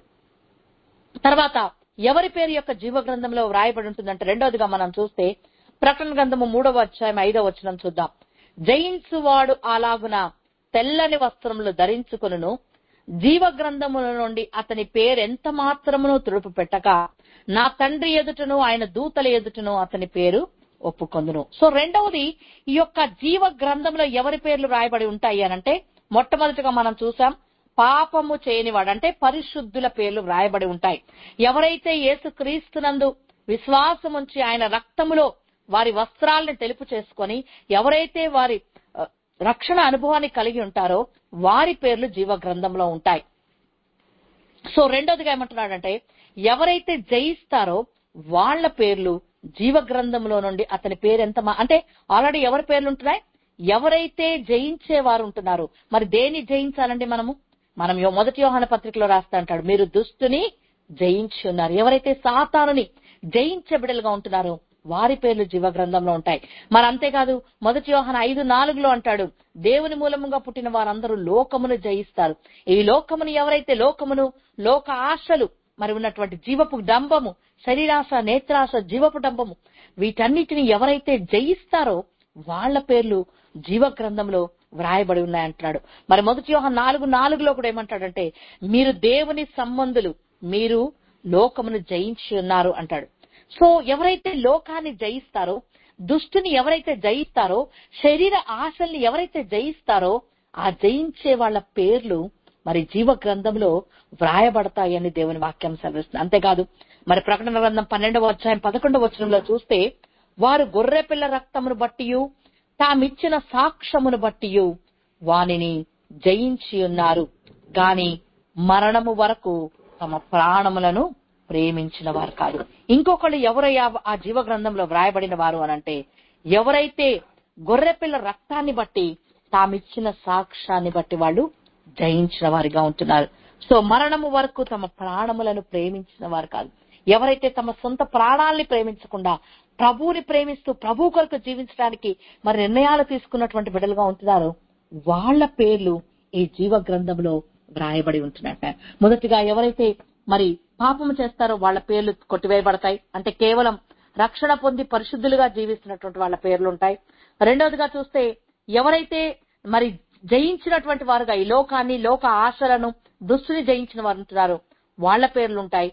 తర్వాత ఎవరి పేరు యొక్క జీవ గ్రంథంలో వ్రాయబడి ఉంటుందంటే రెండోదిగా మనం చూస్తే ప్రకటన గ్రంథము మూడవ అధ్యాయం ఐదవ వచనం చూద్దాం జయించువాడు అలాగున తెల్లని వస్త్రములు ధరించుకును జీవ గ్రంథముల నుండి అతని పేరెంత మాత్రమును తుడుపు పెట్టక నా తండ్రి ఎదుటను ఆయన దూతల ఎదుటను అతని పేరు ఒప్పుకొందును సో రెండవది ఈ యొక్క జీవ గ్రంథంలో ఎవరి పేర్లు రాయబడి ఉంటాయి అనంటే మొట్టమొదటిగా మనం చూసాం పాపము చేయనివాడు అంటే పరిశుద్ధుల పేర్లు వ్రాయబడి ఉంటాయి ఎవరైతే యేసు క్రీస్తునందు విశ్వాసం ఉంచి ఆయన రక్తములో వారి వస్త్రాలను తెలుపు చేసుకొని ఎవరైతే వారి ఆ, రక్షణ అనుభవాన్ని కలిగి ఉంటారో వారి పేర్లు జీవ గ్రంథంలో ఉంటాయి సో రెండోదిగా ఏమంటున్నాడంటే ఎవరైతే జయిస్తారో వాళ్ళ పేర్లు జీవ గ్రంథంలో నుండి అతని పేరు ఎంత మా- అంటే ఆల్రెడీ ఎవరి పేర్లు ఉంటున్నాయి ఎవరైతే జయించే వారు ఉంటున్నారు మరి దేన్ని జయించాలండి మనము మనం యో- మొదటి యోహాన పత్రికలో రాస్తా అంటాడు మీరు దుష్టుని జయించి ఉన్నారు ఎవరైతే సాతానుని జయించే బిడలుగా ఉంటున్నారో వారి పేర్లు జీవ గ్రంథంలో ఉంటాయి మరి అంతేకాదు మొదటి యోహాన ఐదు నాలుగులో అంటాడు దేవుని మూలముగా పుట్టిన వారందరూ లోకమును జయిస్తారు ఈ లోకమును ఎవరైతే లోకమును లోక ఆశలు మరి ఉన్నటువంటి జీవపు డంబము శరీరాశ నేత్రాశ జీవపు డంబము వీటన్నిటిని ఎవరైతే జయిస్తారో వాళ్ళ పేర్లు జీవ గ్రంథంలో వ్రాయబడి ఉన్నాయంటున్నాడు మరి మొదటి యోహాను నాలుగు నాలుగులో కూడా ఏమంటాడంటే మీరు దేవుని సంబంధులు మీరు లోకమును జయించి ఉన్నారు అంటాడు సో ఎవరైతే లోకాన్ని జయిస్తారో దుష్టుని ఎవరైతే జయిస్తారో శరీర ఆశల్ని ఎవరైతే జయిస్తారో ఆ జయించే వాళ్ళ పేర్లు మరి జీవ గ్రంథంలో వ్రాయబడతాయని దేవుని వాక్యం సెలవిస్తుంది అంతేకాదు మరి ప్రకటన గ్రంథం పన్నెండవ అధ్యాయం పదకొండవ వచనంలో చూస్తే వారు గొర్రె పిల్ల రక్తమును బట్టియు తామిచ్చిన సాక్ష్యమును బట్టియు వానిని జయించి ఉన్నారు గాని మరణము వరకు తమ ప్రాణములను ప్రేమించిన వారు కాదు ఇంకొకళ్ళు ఎవరయ్యా ఆ జీవ గ్రంథంలో వ్రాయబడిన వారు అనంటే ఎవరైతే గొర్రెపిల్ల రక్తాన్ని బట్టి తామిచ్చిన సాక్ష్యాన్ని బట్టి వాళ్ళు జయించిన వారిగా ఉంటున్నారు సో మరణము వరకు తమ ప్రాణములను ప్రేమించిన వారు కాదు ఎవరైతే తమ సొంత ప్రాణాల్ని ప్రేమించకుండా ప్రభువుని ప్రేమిస్తూ ప్రభు కొరకు జీవించడానికి మరి నిర్ణయాలు తీసుకున్నటువంటి బిడ్డలుగా ఉంటున్నారో వాళ్ళ పేర్లు ఈ జీవ గ్రంథంలో వ్రాయబడి ఉంటున్నట్ట మొదటిగా ఎవరైతే మరి పాపము చేస్తారో వాళ్ళ పేర్లు కొట్టివేయబడతాయి అంటే కేవలం రక్షణ పొంది పరిశుద్ధులుగా జీవిస్తున్నటువంటి వాళ్ళ పేర్లు ఉంటాయి రెండవదిగా చూస్తే ఎవరైతే మరి జయించినటువంటి వారుగా ఈ లోకాన్ని లోక ఆశలను దుస్తుని జయించిన వారు ఉంటున్నారు వాళ్ళ పేర్లు ఉంటాయి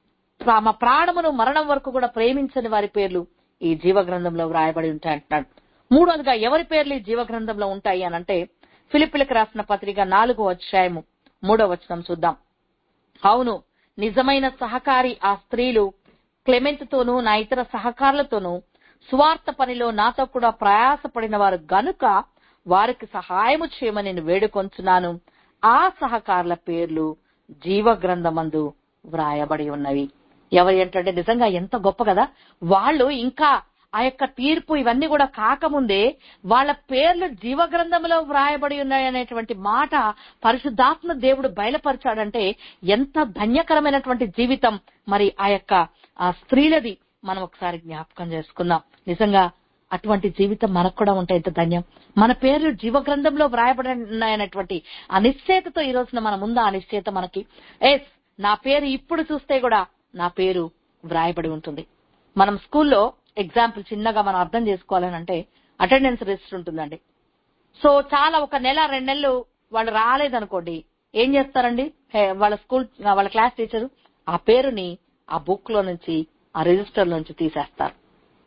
తమ ప్రాణమును మరణం వరకు కూడా ప్రేమించని వారి పేర్లు ఈ జీవ గ్రంథంలో వ్రాయబడి ఉంటాయి అంటున్నాడు మూడవదిగా ఎవరి పేర్లు ఈ జీవ గ్రంథంలో ఉంటాయి అని అంటే ఫిలిపిలకు రాసిన పత్రిక నాలుగో అధ్యాయము మూడో వచనం చూద్దాం అవును నిజమైన సహకారి ఆ స్త్రీలు క్లెమెంట్తోనూ నా ఇతర సహకారులతోనూ స్వార్థ పనిలో నాతో కూడా ప్రయాసపడిన వారు గనుక వారికి సహాయము చేయమని నేను వేడుకొంచున్నాను ఆ సహకారుల పేర్లు జీవ గ్రంథమందు వ్రాయబడి ఉన్నవి ఎవరు ఏంటంటే నిజంగా ఎంత గొప్ప కదా వాళ్ళు ఇంకా ఆ యొక్క తీర్పు ఇవన్నీ కూడా కాకముందే వాళ్ళ పేర్లు జీవ గ్రంథంలో వ్రాయబడి ఉన్నాయనేటువంటి మాట పరిశుద్ధాత్మ దేవుడు బయలుపరిచాడంటే ఎంత ధన్యకరమైనటువంటి జీవితం మరి ఆ యొక్క ఆ స్త్రీలది మనం ఒకసారి జ్ఞాపకం చేసుకుందాం నిజంగా అటువంటి జీవితం మనకు కూడా ఉంటే ఎంత ధన్యం మన పేర్లు జీవ గ్రంథంలో వ్రాయబడి ఉన్నాయనేటువంటి ఆ నిశ్చయతతో ఈ రోజున మన ముందు ఆ నిశ్చయత మనకి ఎస్ నా పేరు ఇప్పుడు చూస్తే కూడా నా పేరు వ్రాయబడి ఉంటుంది మనం స్కూల్లో ఎగ్జాంపుల్ చిన్నగా మనం అర్థం చేసుకోవాలని అంటే అటెండెన్స్ రిజిస్టర్ ఉంటుందండి సో చాలా ఒక నెల రెండు నెలలు వాళ్ళు రాలేదనుకోండి ఏం చేస్తారండి హే, వాళ్ళ స్కూల్ వాళ్ళ క్లాస్ టీచర్ ఆ పేరుని ఆ బుక్ లో నుంచి ఆ రిజిస్టర్ నుంచి తీసేస్తారు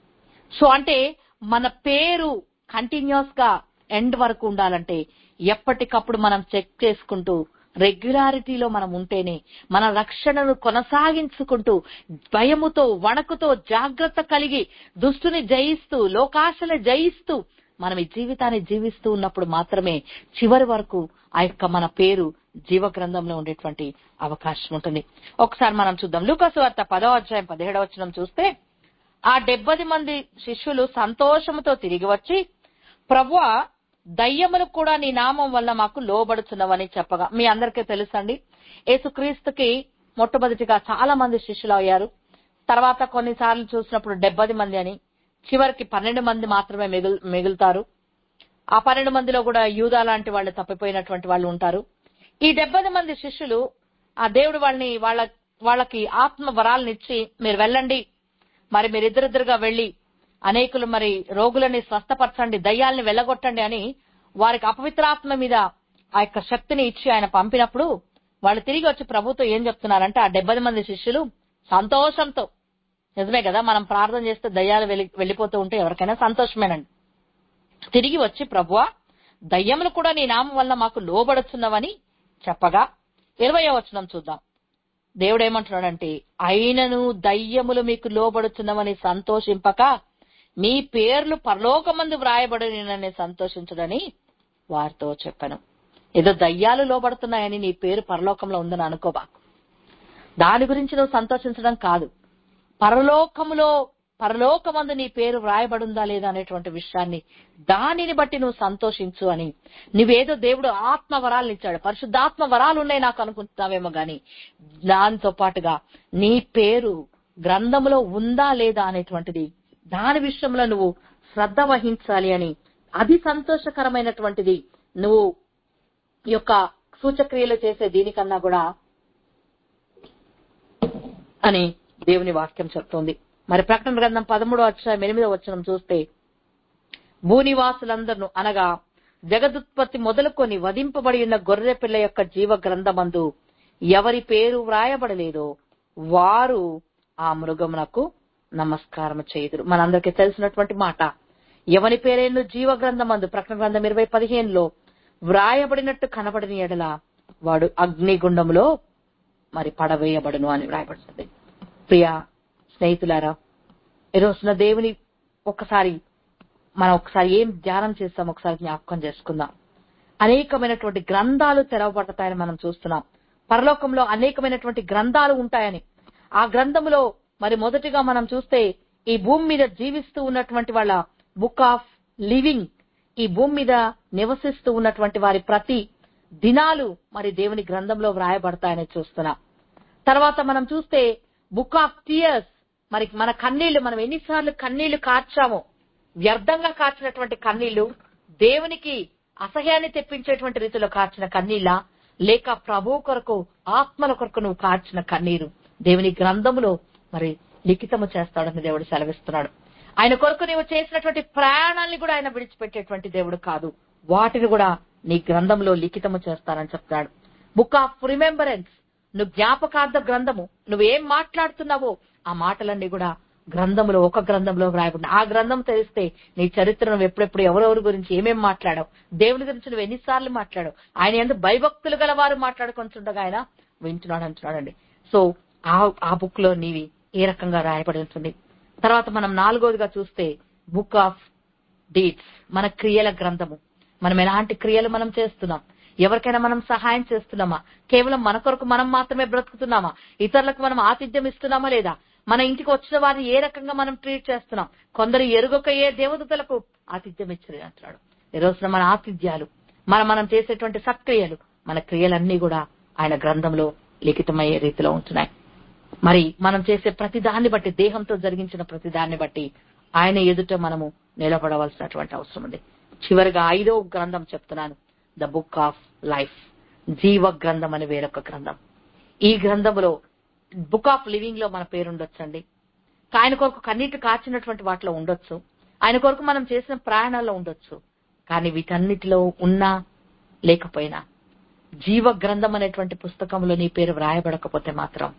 సో అంటే మన పేరు కంటిన్యూస్ గా ఎండ్ వరకు ఉండాలంటే ఎప్పటికప్పుడు మనం చెక్ చేసుకుంటూ రెగ్యులారిటీలో మనం ఉంటేనే మన రక్షణను కొనసాగించుకుంటూ భయముతో వణకుతో జాగ్రత్త కలిగి దుష్టుని జయిస్తూ లోకాశని జయిస్తూ మనం ఈ జీవితాన్ని జీవిస్తూ ఉన్నప్పుడు మాత్రమే చివరి వరకు ఆ యొక్క మన పేరు జీవ గ్రంథంలో ఉండేటువంటి అవకాశం ఉంటుంది ఒకసారి మనం చూద్దాం లూకాసు వార్త పదో అధ్యాయం పదిహేడవ వచనం చూస్తే ఆ డెబ్బది మంది శిష్యులు సంతోషముతో తిరిగి వచ్చి ప్రభువా దయ్యములు కూడా నీ నామం వల్ల మాకు లోబడుచున్నవని చెప్పగా మీ అందరికీ తెలుసండి యేసుక్రీస్తుకి మొట్టమొదటిగా చాలా మంది శిష్యులు అయ్యారు తర్వాత కొన్నిసార్లు చూసినప్పుడు డెబ్బది మంది అని చివరికి పన్నెండు మంది మాత్రమే మిగులు మిగులుతారు ఆ పన్నెండు మందిలో కూడా యూదా లాంటి వాళ్ళు తప్పిపోయినటువంటి వాళ్ళు ఉంటారు ఈ డెబ్బది మంది శిష్యులు ఆ దేవుడు వాళ్ళని వాళ్ళ వాళ్ళకి ఆత్మ వరాలనిచ్చి మీరు వెళ్ళండి మరి మీరిద్దరిద్దరుగా వెళ్ళి అనేకులు మరి రోగులని స్వస్థపరచండి దయ్యాల్ని వెళ్ళగొట్టండి అని వారికి అపవిత్రాత్మ మీద ఆ యొక్క శక్తిని ఇచ్చి ఆయన పంపినప్పుడు వాళ్ళు తిరిగి వచ్చి ప్రభుతో ఏం చెప్తున్నారంటే ఆ డెబ్బది మంది శిష్యులు సంతోషంతో నిజమే కదా మనం ప్రార్థన చేస్తే దయ్యాలు వెళ్ళి- వెళ్ళిపోతూ ఉంటే ఎవరికైనా సంతోషమేనండి తిరిగి వచ్చి ప్రభువా దయ్యములు కూడా నీ నామం వల్ల మాకు లోబడుచున్నవని చెప్పగా ఇరవయో వచనం చూద్దాం దేవుడు ఏమంటున్నాడంటే అయినను దయ్యములు మీకు లోబడుచున్నవని సంతోషింపక మీ పేర్లు పరలోకమందు వ్రాయబడినని సంతోషించుడని వారితో చెప్పాను ఏదో దయ్యాలు లోబడుతున్నాయని నీ పేరు పరలోకంలో ఉందని అనుకోబాకు దాని గురించి నువ్వు సంతోషించడం కాదు పరలోకములో పరలోకమందు నీ పేరు వ్రాయబడుందా లేదా అనేటువంటి విషయాన్ని దానిని బట్టి నువ్వు సంతోషించు అని నువ్వేదో దేవుడు ఆత్మ వరాలను ఇచ్చాడు పరిశుద్ధాత్మ వరాలు ఉన్నాయి నాకు అనుకుంటున్నావేమో గాని దాంతో పాటుగా నీ పేరు గ్రంథములో ఉందా లేదా అనేటువంటిది దాని విషయంలో నువ్వు శ్రద్ధ వహించాలి అని అది సంతోషకరమైనటువంటిది నువ్వు ఈ యొక్క సూచక్రియలు చేసే దీనికన్నా కూడా అని దేవుని వాక్యం చెప్తోంది మరి ప్రకటన గ్రంథం పదమూడో అధ్యాయం ఎనిమిదో వచనం చూస్తే భూనివాసులందరూ అనగా జగదుత్పత్తి మొదలుకొని వధింపబడి ఉన్న గొర్రె పిల్ల యొక్క జీవ గ్రంథమందు ఎవరి పేరు వ్రాయబడలేదో వారు ఆ మృగమునకు నమస్కారం చేయుదురు మనందరికీ తెలిసినటువంటి మాట ఎవని పేరేను జీవ గ్రంథమందు ప్రకటన గ్రంథం ఇరవై పదిహేనులో వ్రాయబడినట్టు కనబడిన ఎడల వాడు అగ్నిగుండములో మరి పడవేయబడును అని వ్రాయబడుతుంది ప్రియా స్నేహితులారా ఈ రోజున దేవుని ఒక్కసారి మనం ఒకసారి ఏం ధ్యానం చేస్తాం ఒకసారి జ్ఞాపకం చేసుకుందాం అనేకమైనటువంటి గ్రంథాలు తెరవబడతాయని మనం చూస్తున్నాం పరలోకంలో అనేకమైనటువంటి గ్రంథాలు ఉంటాయని ఆ గ్రంథములో మరి మొదటిగా మనం చూస్తే ఈ భూమి మీద జీవిస్తూ ఉన్నటువంటి వాళ్ళ బుక్ ఆఫ్ లివింగ్ ఈ భూమి మీద నివసిస్తూ ఉన్నటువంటి వారి ప్రతి దినాలు మరి దేవుని గ్రంథంలో వ్రాయబడతాయని చూస్తున్నాం తర్వాత మనం చూస్తే బుక్ ఆఫ్ టీయర్స్ మరి మన కన్నీళ్లు మనం ఎన్నిసార్లు కన్నీళ్లు కార్చామో వ్యర్థంగా కార్చినటువంటి కన్నీళ్లు దేవునికి అసహ్యాన్ని తెప్పించేటువంటి రీతిలో కార్చిన కన్నీళ్ళ లేక ప్రభు కొరకు ఆత్మల కొరకు నువ్వు కార్చిన కన్నీరు దేవుని గ్రంథములో మరి లిఖితము చేస్తాడని దేవుడు సెలవిస్తున్నాడు ఆయన కొరకు నీవు చేసినటువంటి ప్రయాణాన్ని కూడా ఆయన విడిచిపెట్టేటువంటి దేవుడు కాదు వాటిని కూడా నీ గ్రంథంలో లిఖితము చేస్తానని చెప్తాడు బుక్ ఆఫ్ రిమెంబరెన్స్ నువ్వు జ్ఞాపకార్థ గ్రంథము నువ్వేం మాట్లాడుతున్నావో ఆ మాటలన్నీ కూడా గ్రంథంలో ఒక గ్రంథంలో వ్రాయబడి ఆ గ్రంథం తెలిస్తే నీ చరిత్రను ఎప్పుడెప్పుడు ఎవరెవరి గురించి ఏమేం మాట్లాడావు దేవుని గురించి నువ్వు ఎన్నిసార్లు మాట్లాడావు ఆయన ఎందుకు భయభక్తులు గల వారు మాట్లాడుకుంటుండగా ఆయన వింటున్నాడు అంటున్నాడండి సో ఆ ఆ బుక్ లో నీవి ఏ రకంగా రాయబడి ఉంటుంది తర్వాత మనం నాలుగోదిగా చూస్తే బుక్ ఆఫ్ డీడ్స్ మన క్రియల గ్రంథము మనం ఎలాంటి క్రియలు మనం చేస్తున్నాం ఎవరికైనా మనం సహాయం చేస్తున్నామా కేవలం మన కొరకు మనం మాత్రమే బ్రతుకుతున్నామా ఇతరులకు మనం ఆతిథ్యం ఇస్తున్నామా లేదా మన ఇంటికి వచ్చిన వారిని ఏ రకంగా మనం ట్రీట్ చేస్తున్నాం కొందరు ఎరుగక ఏ దేవదూతలకు ఆతిథ్యం ఇచ్చారు అంటున్నాడు ఈ రోజున మన ఆతిథ్యాలు మన మనం చేసేటువంటి సక్రియలు మన క్రియలన్నీ కూడా ఆయన గ్రంథంలో లిఖితమయ్యే రీతిలో ఉంటున్నాయి మరి మనం చేసే ప్రతి దాన్ని బట్టి దేహంతో జరిగించిన ప్రతి దాన్ని బట్టి ఆయన ఎదుట మనము నిలబడవలసినటువంటి అవసరం ఉంది చివరిగా ఐదో గ్రంథం చెప్తున్నాను ద బుక్ ఆఫ్ లైఫ్ జీవ గ్రంథం అని వేరొక గ్రంథం ఈ గ్రంథంలో బుక్ ఆఫ్ లివింగ్ లో మన పేరు ఉండొచ్చండి ఆయన కొరకు కన్నీటి కాచినటువంటి వాటిలో ఉండొచ్చు ఆయన కొరకు మనం చేసిన ప్రయాణాల్లో ఉండొచ్చు కానీ వీటన్నిటిలో ఉన్నా లేకపోయినా జీవ గ్రంథం అనేటువంటి పుస్తకంలో నీ పేరు వ్రాయబడకపోతే మాత్రం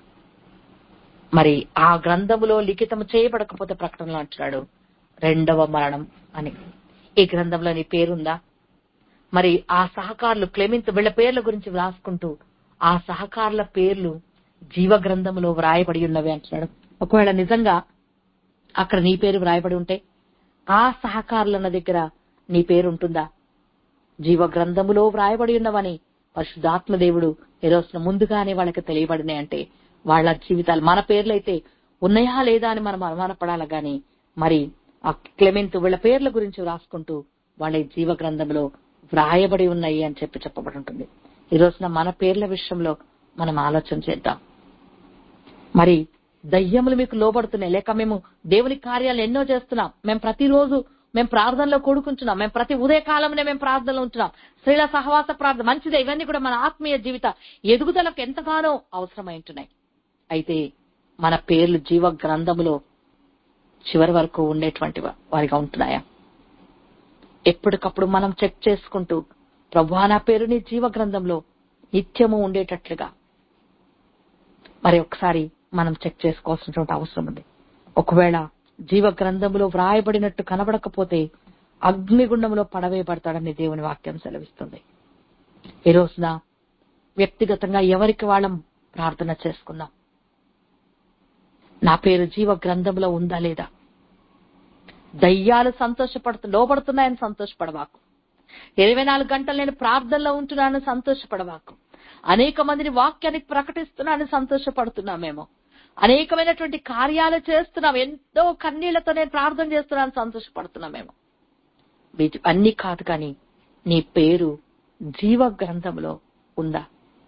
మరి ఆ గ్రంథములో లిఖితం చేయబడకపోతే ప్రకటనలో అంటున్నాడు రెండవ మరణం అని ఈ గ్రంథంలో నీ పేరుందా మరి ఆ సహకారులు క్లెమింత్ వీళ్ళ పేర్ల గురించి వ్రాసుకుంటూ ఆ సహకారుల పేర్లు జీవ గ్రంథములో వ్రాయబడి ఉన్నవి అంటున్నాడు ఒకవేళ నిజంగా అక్కడ నీ పేరు వ్రాయబడి ఉంటే ఆ సహకారులన్న దగ్గర నీ పేరు ఉంటుందా జీవ గ్రంథములో వ్రాయబడి ఉన్నవని పరిశుద్ధాత్మ దేవుడు ఈ రోజున ముందుగానే వాళ్ళకి తెలియబడినాయి అంటే వాళ్ళ జీవితాలు మన పేర్లైతే ఉన్నాయా లేదా అని మనం అనుమానపడాలి గాని మరి ఆ క్లెమెంత్ వీళ్ళ పేర్ల గురించి రాసుకుంటూ వాళ్ళ ఈ జీవ గ్రంథంలో వ్రాయబడి ఉన్నాయి అని చెప్పి చెప్పబడి ఉంటుంది ఈ రోజున మన పేర్ల విషయంలో మనం ఆలోచన చేద్దాం మరి దయ్యములు మీకు లోబడుతున్నాయి లేక మేము దేవుని కార్యాలు ఎన్నో చేస్తున్నాం మేము ప్రతిరోజు మేము ప్రార్థనలో కూడుకుంటున్నాం మేము ప్రతి ఉదయకాలంలో మేము ప్రార్థనలో ఉంటున్నాం స్త్రీల సహవాస ప్రార్థన మంచిదే ఇవన్నీ కూడా మన ఆత్మీయ జీవిత ఎదుగుదలకు ఎంతగానో అవసరమై ఉంటున్నాయి అయితే మన పేర్లు జీవ గ్రంథములో చివరి వరకు ఉండేటువంటి వా- వారిగా ఉంటున్నాయా ఎప్పటికప్పుడు మనం చెక్ చేసుకుంటూ ప్రభా నా పేరు నీ జీవ గ్రంథంలో నిత్యము ఉండేటట్లుగా మరి ఒకసారి మనం చెక్ చేసుకోవాల్సినటువంటి అవసరం ఉంది ఒకవేళ జీవ గ్రంథంలో వ్రాయబడినట్టు కనబడకపోతే అగ్నిగుండంలో పడవేయబడతాడని దేవుని వాక్యం సెలవిస్తుంది ఈ రోజున వ్యక్తిగతంగా ఎవరికి వాళ్ళం ప్రార్థన చేసుకుందాం నా పేరు జీవ గ్రంథంలో ఉందా లేదా దయ్యాలు సంతోషపడుతూ లోపడుతున్నాయని సంతోషపడవాకు ఇరవై నాలుగు గంటలు నేను ప్రార్థనలో ఉంటున్నానని సంతోషపడవాకు అనేక మందిని వాక్యానికి ప్రకటిస్తున్నానని సంతోషపడుతున్నామేమో అనేకమైనటువంటి కార్యాలు చేస్తున్నాం ఎంతో కన్నీళ్లతో నేను ప్రార్థన చేస్తున్నానని సంతోషపడుతున్నామేమో వీటి అన్ని కాదు కానీ నీ పేరు జీవ గ్రంథంలో ఉందా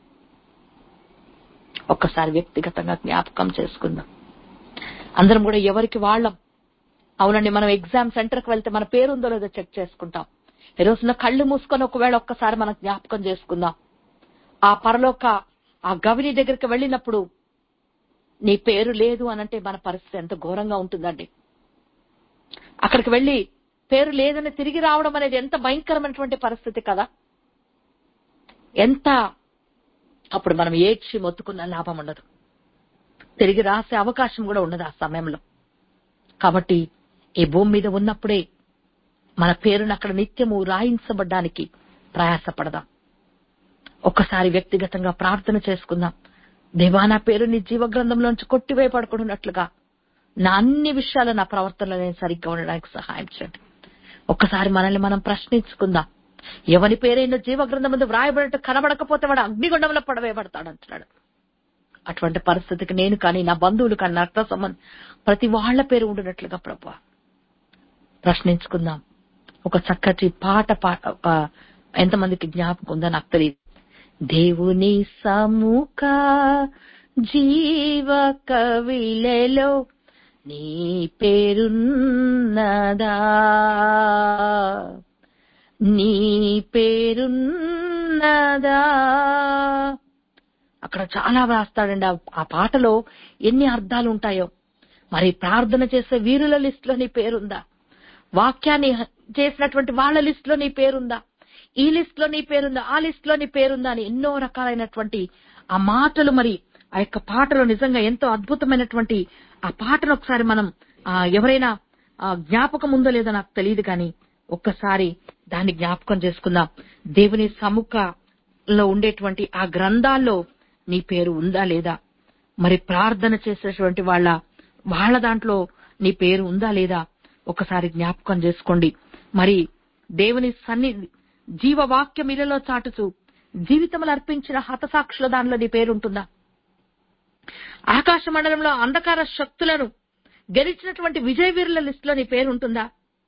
ఒక్కసారి వ్యక్తిగతంగా జ్ఞాపకం చేసుకుందాం అందరం కూడా ఎవరికి వాళ్ళం అవునండి మనం ఎగ్జామ్ సెంటర్కి వెళ్తే మన పేరు ఉందో లేదో చెక్ చేసుకుంటాం ఈ రోజున కళ్ళు మూసుకొని ఒకవేళ ఒక్కసారి మనం జ్ఞాపకం చేసుకుందాం ఆ పరలోక ఆ గవిని దగ్గరికి వెళ్ళినప్పుడు నీ పేరు లేదు అనంటే మన పరిస్థితి ఎంత ఘోరంగా ఉంటుందండి అక్కడికి వెళ్ళి పేరు లేదని తిరిగి రావడం అనేది ఎంత భయంకరమైనటువంటి పరిస్థితి కదా ఎంత అప్పుడు మనం ఏడ్చి మొత్తుకున్న లాభం ఉండదు తిరిగి రాసే అవకాశం కూడా ఉండదు ఆ సమయంలో కాబట్టి ఈ భూమి మీద ఉన్నప్పుడే మన పేరును అక్కడ నిత్యము రాయించబడ్డానికి ప్రయాసపడదాం ఒక్కసారి వ్యక్తిగతంగా ప్రార్థన చేసుకుందాం దేవా నా పేరు నీ జీవ గ్రంథంలోంచి కొట్టివేయబడుకున్నట్లుగా నా అన్ని విషయాలు నా ప్రవర్తనలో నేను సరిగ్గా ఉండడానికి సహాయం చేయండి ఒక్కసారి మనల్ని మనం ప్రశ్నించుకుందాం ఎవని పేరైనా జీవ గ్రంథం ముందు వ్రాయబడినట్టు కనబడకపోతే వాడు అగ్నిగుండంలో పడవేయబడతాడు అంటున్నాడు అటువంటి పరిస్థితికి నేను కానీ నా బంధువులు కానీ నా రక్త సంబంధం ప్రతి వాళ్ళ పేరు ఉండినట్లుగా ప్రభా ప్రశ్నించుకుందాం ఒక చక్కటి పాట పా ఆ, ఎంతమందికి జ్ఞాపకం ఉందో నాకు తెలియదు దేవుని సముఖ జీవ కవిలలో నీ పేరున్నదా నీ పేరున్నదా అక్కడ చాలా వ్రాస్తాడండి ఆ- ఆ పాటలో ఎన్ని అర్థాలు ఉంటాయో మరి ప్రార్థన చేసే వీరుల లిస్ట్ లో నీ పేరుందా వాక్యాన్ని చేసినటువంటి వాళ్ళ లిస్ట్ లో నీ పేరుందా ఈ లిస్ట్ లో నీ పేరుందా ఆ లిస్ట్ లో నీ పేరుందా అని ఎన్నో రకాలైనటువంటి ఆ మాటలు మరి ఆ యొక్క పాటలో నిజంగా ఎంతో అద్భుతమైనటువంటి ఆ పాటను ఒకసారి మనం ఆ, ఎవరైనా ఆ, జ్ఞాపకం ఉందో లేదో నాకు తెలియదు కానీ ఒక్కసారి దాన్ని జ్ఞాపకం చేసుకుందాం దేవుని సముఖంలో ఉండేటువంటి ఆ గ్రంథాల్లో నీ పేరు ఉందా లేదా మరి ప్రార్థన చేసేటువంటి వాళ్ళ వాళ్ళ దాంట్లో నీ పేరు ఉందా లేదా ఒకసారి జ్ఞాపకం చేసుకోండి మరి దేవుని సన్నిధి జీవవాక్యం ఇళ్లలో చాటుచు జీవితములు అర్పించిన హతసాక్షుల దానిలో నీ పేరు ఉంటుందా ఆకాశ మండలంలో అంధకార శక్తులను గెలిచినటువంటి విజయ వీరుల లిస్ట్ లో నీ పేరు ఉంటుందా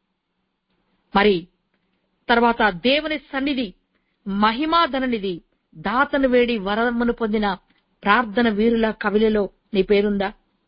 మరి తర్వాత దేవుని సన్నిధి మహిమాధననిది దాతను వేడి వరమును పొందిన ప్రార్థన వీరుల కవిలలో నీ పేరుందా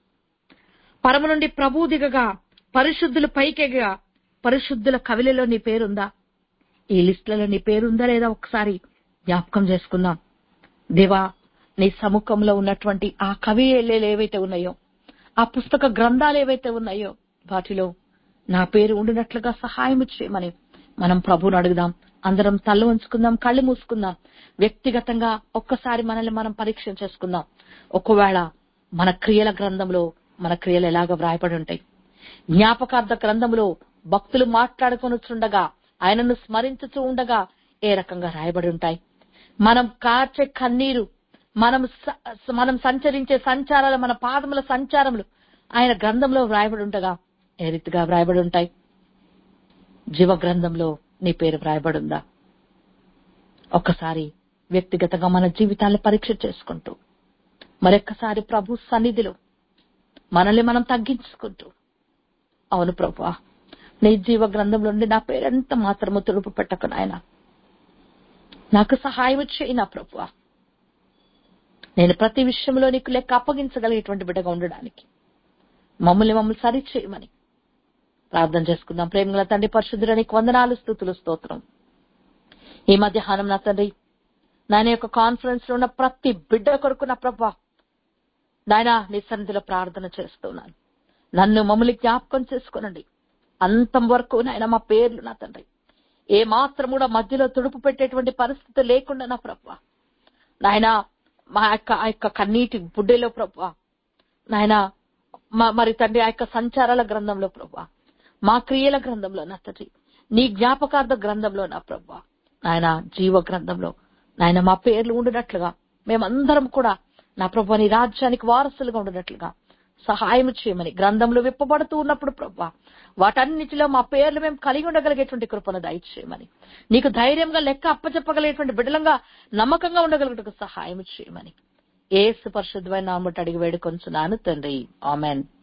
పరము నుండి ప్రభు దిగగా పరిశుద్ధులు పైకెగగా పరిశుద్ధుల కవిలలో నీ పేరుందా ఈ లిస్టులలో నీ పేరుందా లేదా ఒకసారి జ్ఞాపకం చేసుకుందాం దేవా నీ సముఖంలో ఉన్నటువంటి ఆ కవి ఎల్లేలు ఏవైతే ఉన్నాయో ఆ పుస్తక గ్రంథాలు ఏవైతే ఉన్నాయో వాటిలో నా పేరు ఉండినట్లుగా సహాయం చేయమని మనం ప్రభువుని అడుగుదాం అందరం తల్లు ఉంచుకుందాం కళ్ళు మూసుకుందాం వ్యక్తిగతంగా ఒక్కసారి మనల్ని మనం పరీక్ష చేసుకుందాం ఒకవేళ మన క్రియల గ్రంథంలో మన క్రియలు ఎలాగ వ్రాయబడి ఉంటాయి జ్ఞాపకార్థ గ్రంథంలో భక్తులు మాట్లాడుకొనుచుండగా ఆయనను స్మరించుచూ ఉండగా ఏ రకంగా రాయబడి ఉంటాయి మనం కార్చే కన్నీరు మనం స- మనం సంచరించే సంచారాలు మన పాదముల సంచారములు ఆయన గ్రంథంలో వ్రాయబడి ఉండగా ఏ రీతిగా వ్రాయబడి ఉంటాయి జీవ గ్రంథంలో నీ పేరు వ్రాయబడి ఉందా ఒక్కసారి వ్యక్తిగతంగా మన జీవితాన్ని పరీక్ష చేసుకుంటూ మరొక్కసారి ప్రభు సన్నిధిలో మనల్ని మనం తగ్గించుకుంటూ అవును ప్రభా నీ జీవ గ్రంథంలో నుండి నా పేరెంత మాత్రము తుడుపు పెట్టకు నాయన నాకు సహాయం చేయి నా ప్రభువా నేను ప్రతి విషయంలో నీకు లెక్క అప్పగించగలిగేటువంటి బిడ్డగా ఉండడానికి మమ్మల్ని మమ్మల్ని సరి చేయమని ప్రార్థన చేసుకుందాం ప్రేమగల తండ్రి పరిశుద్ధుడానికి వందనాలు స్థుతులు స్తోత్రం ఈ మధ్యాహ్నం నా తండ్రి నాయన యొక్క కాన్ఫరెన్స్ లో ఉన్న ప్రతి బిడ్డ కొరకు నా ప్రభా నాయన నీ సన్నిధిలో ప్రార్థన చేస్తున్నాను నన్ను మమ్మల్ని జ్ఞాపకం చేసుకునండి అంతం వరకు నాయన మా పేర్లు నా తండ్రి ఏ మాత్రం కూడా మధ్యలో తుడుపు పెట్టేటువంటి పరిస్థితి లేకుండా నా ప్రభా నాయన మా యొక్క ఆ యొక్క కన్నీటి బుడ్డెలో ప్రభా నాయన మా- మరి తండ్రి ఆ యొక్క సంచారాల గ్రంథంలో ప్రభా మా క్రియల గ్రంథంలో నా తండ్రి నీ జ్ఞాపకార్థ గ్రంథంలో నా ప్రభా నాయన జీవ గ్రంథంలో నాయన మా పేర్లు ఉండినట్లుగా మేమందరం కూడా నా ప్రభా నీ రాజ్యానికి వారసులుగా ఉండినట్లుగా సహాయం చేయమని గ్రంథంలో విప్పబడుతూ ఉన్నప్పుడు ప్రభా వాటన్నిటిలో మా పేర్లు మేము కలిగి ఉండగలిగేటువంటి కృపను దయచేయమని నీకు ధైర్యంగా లెక్క అప్పచెప్పగలిగేటువంటి బిడ్డలంగా నమ్మకంగా ఉండగలిగేటకు సహాయం చేయమని ఏసు పరిశుద్ధమైన నామటి అడిగి వేడుకొంచున్నాను తండ్రి ఆమెన్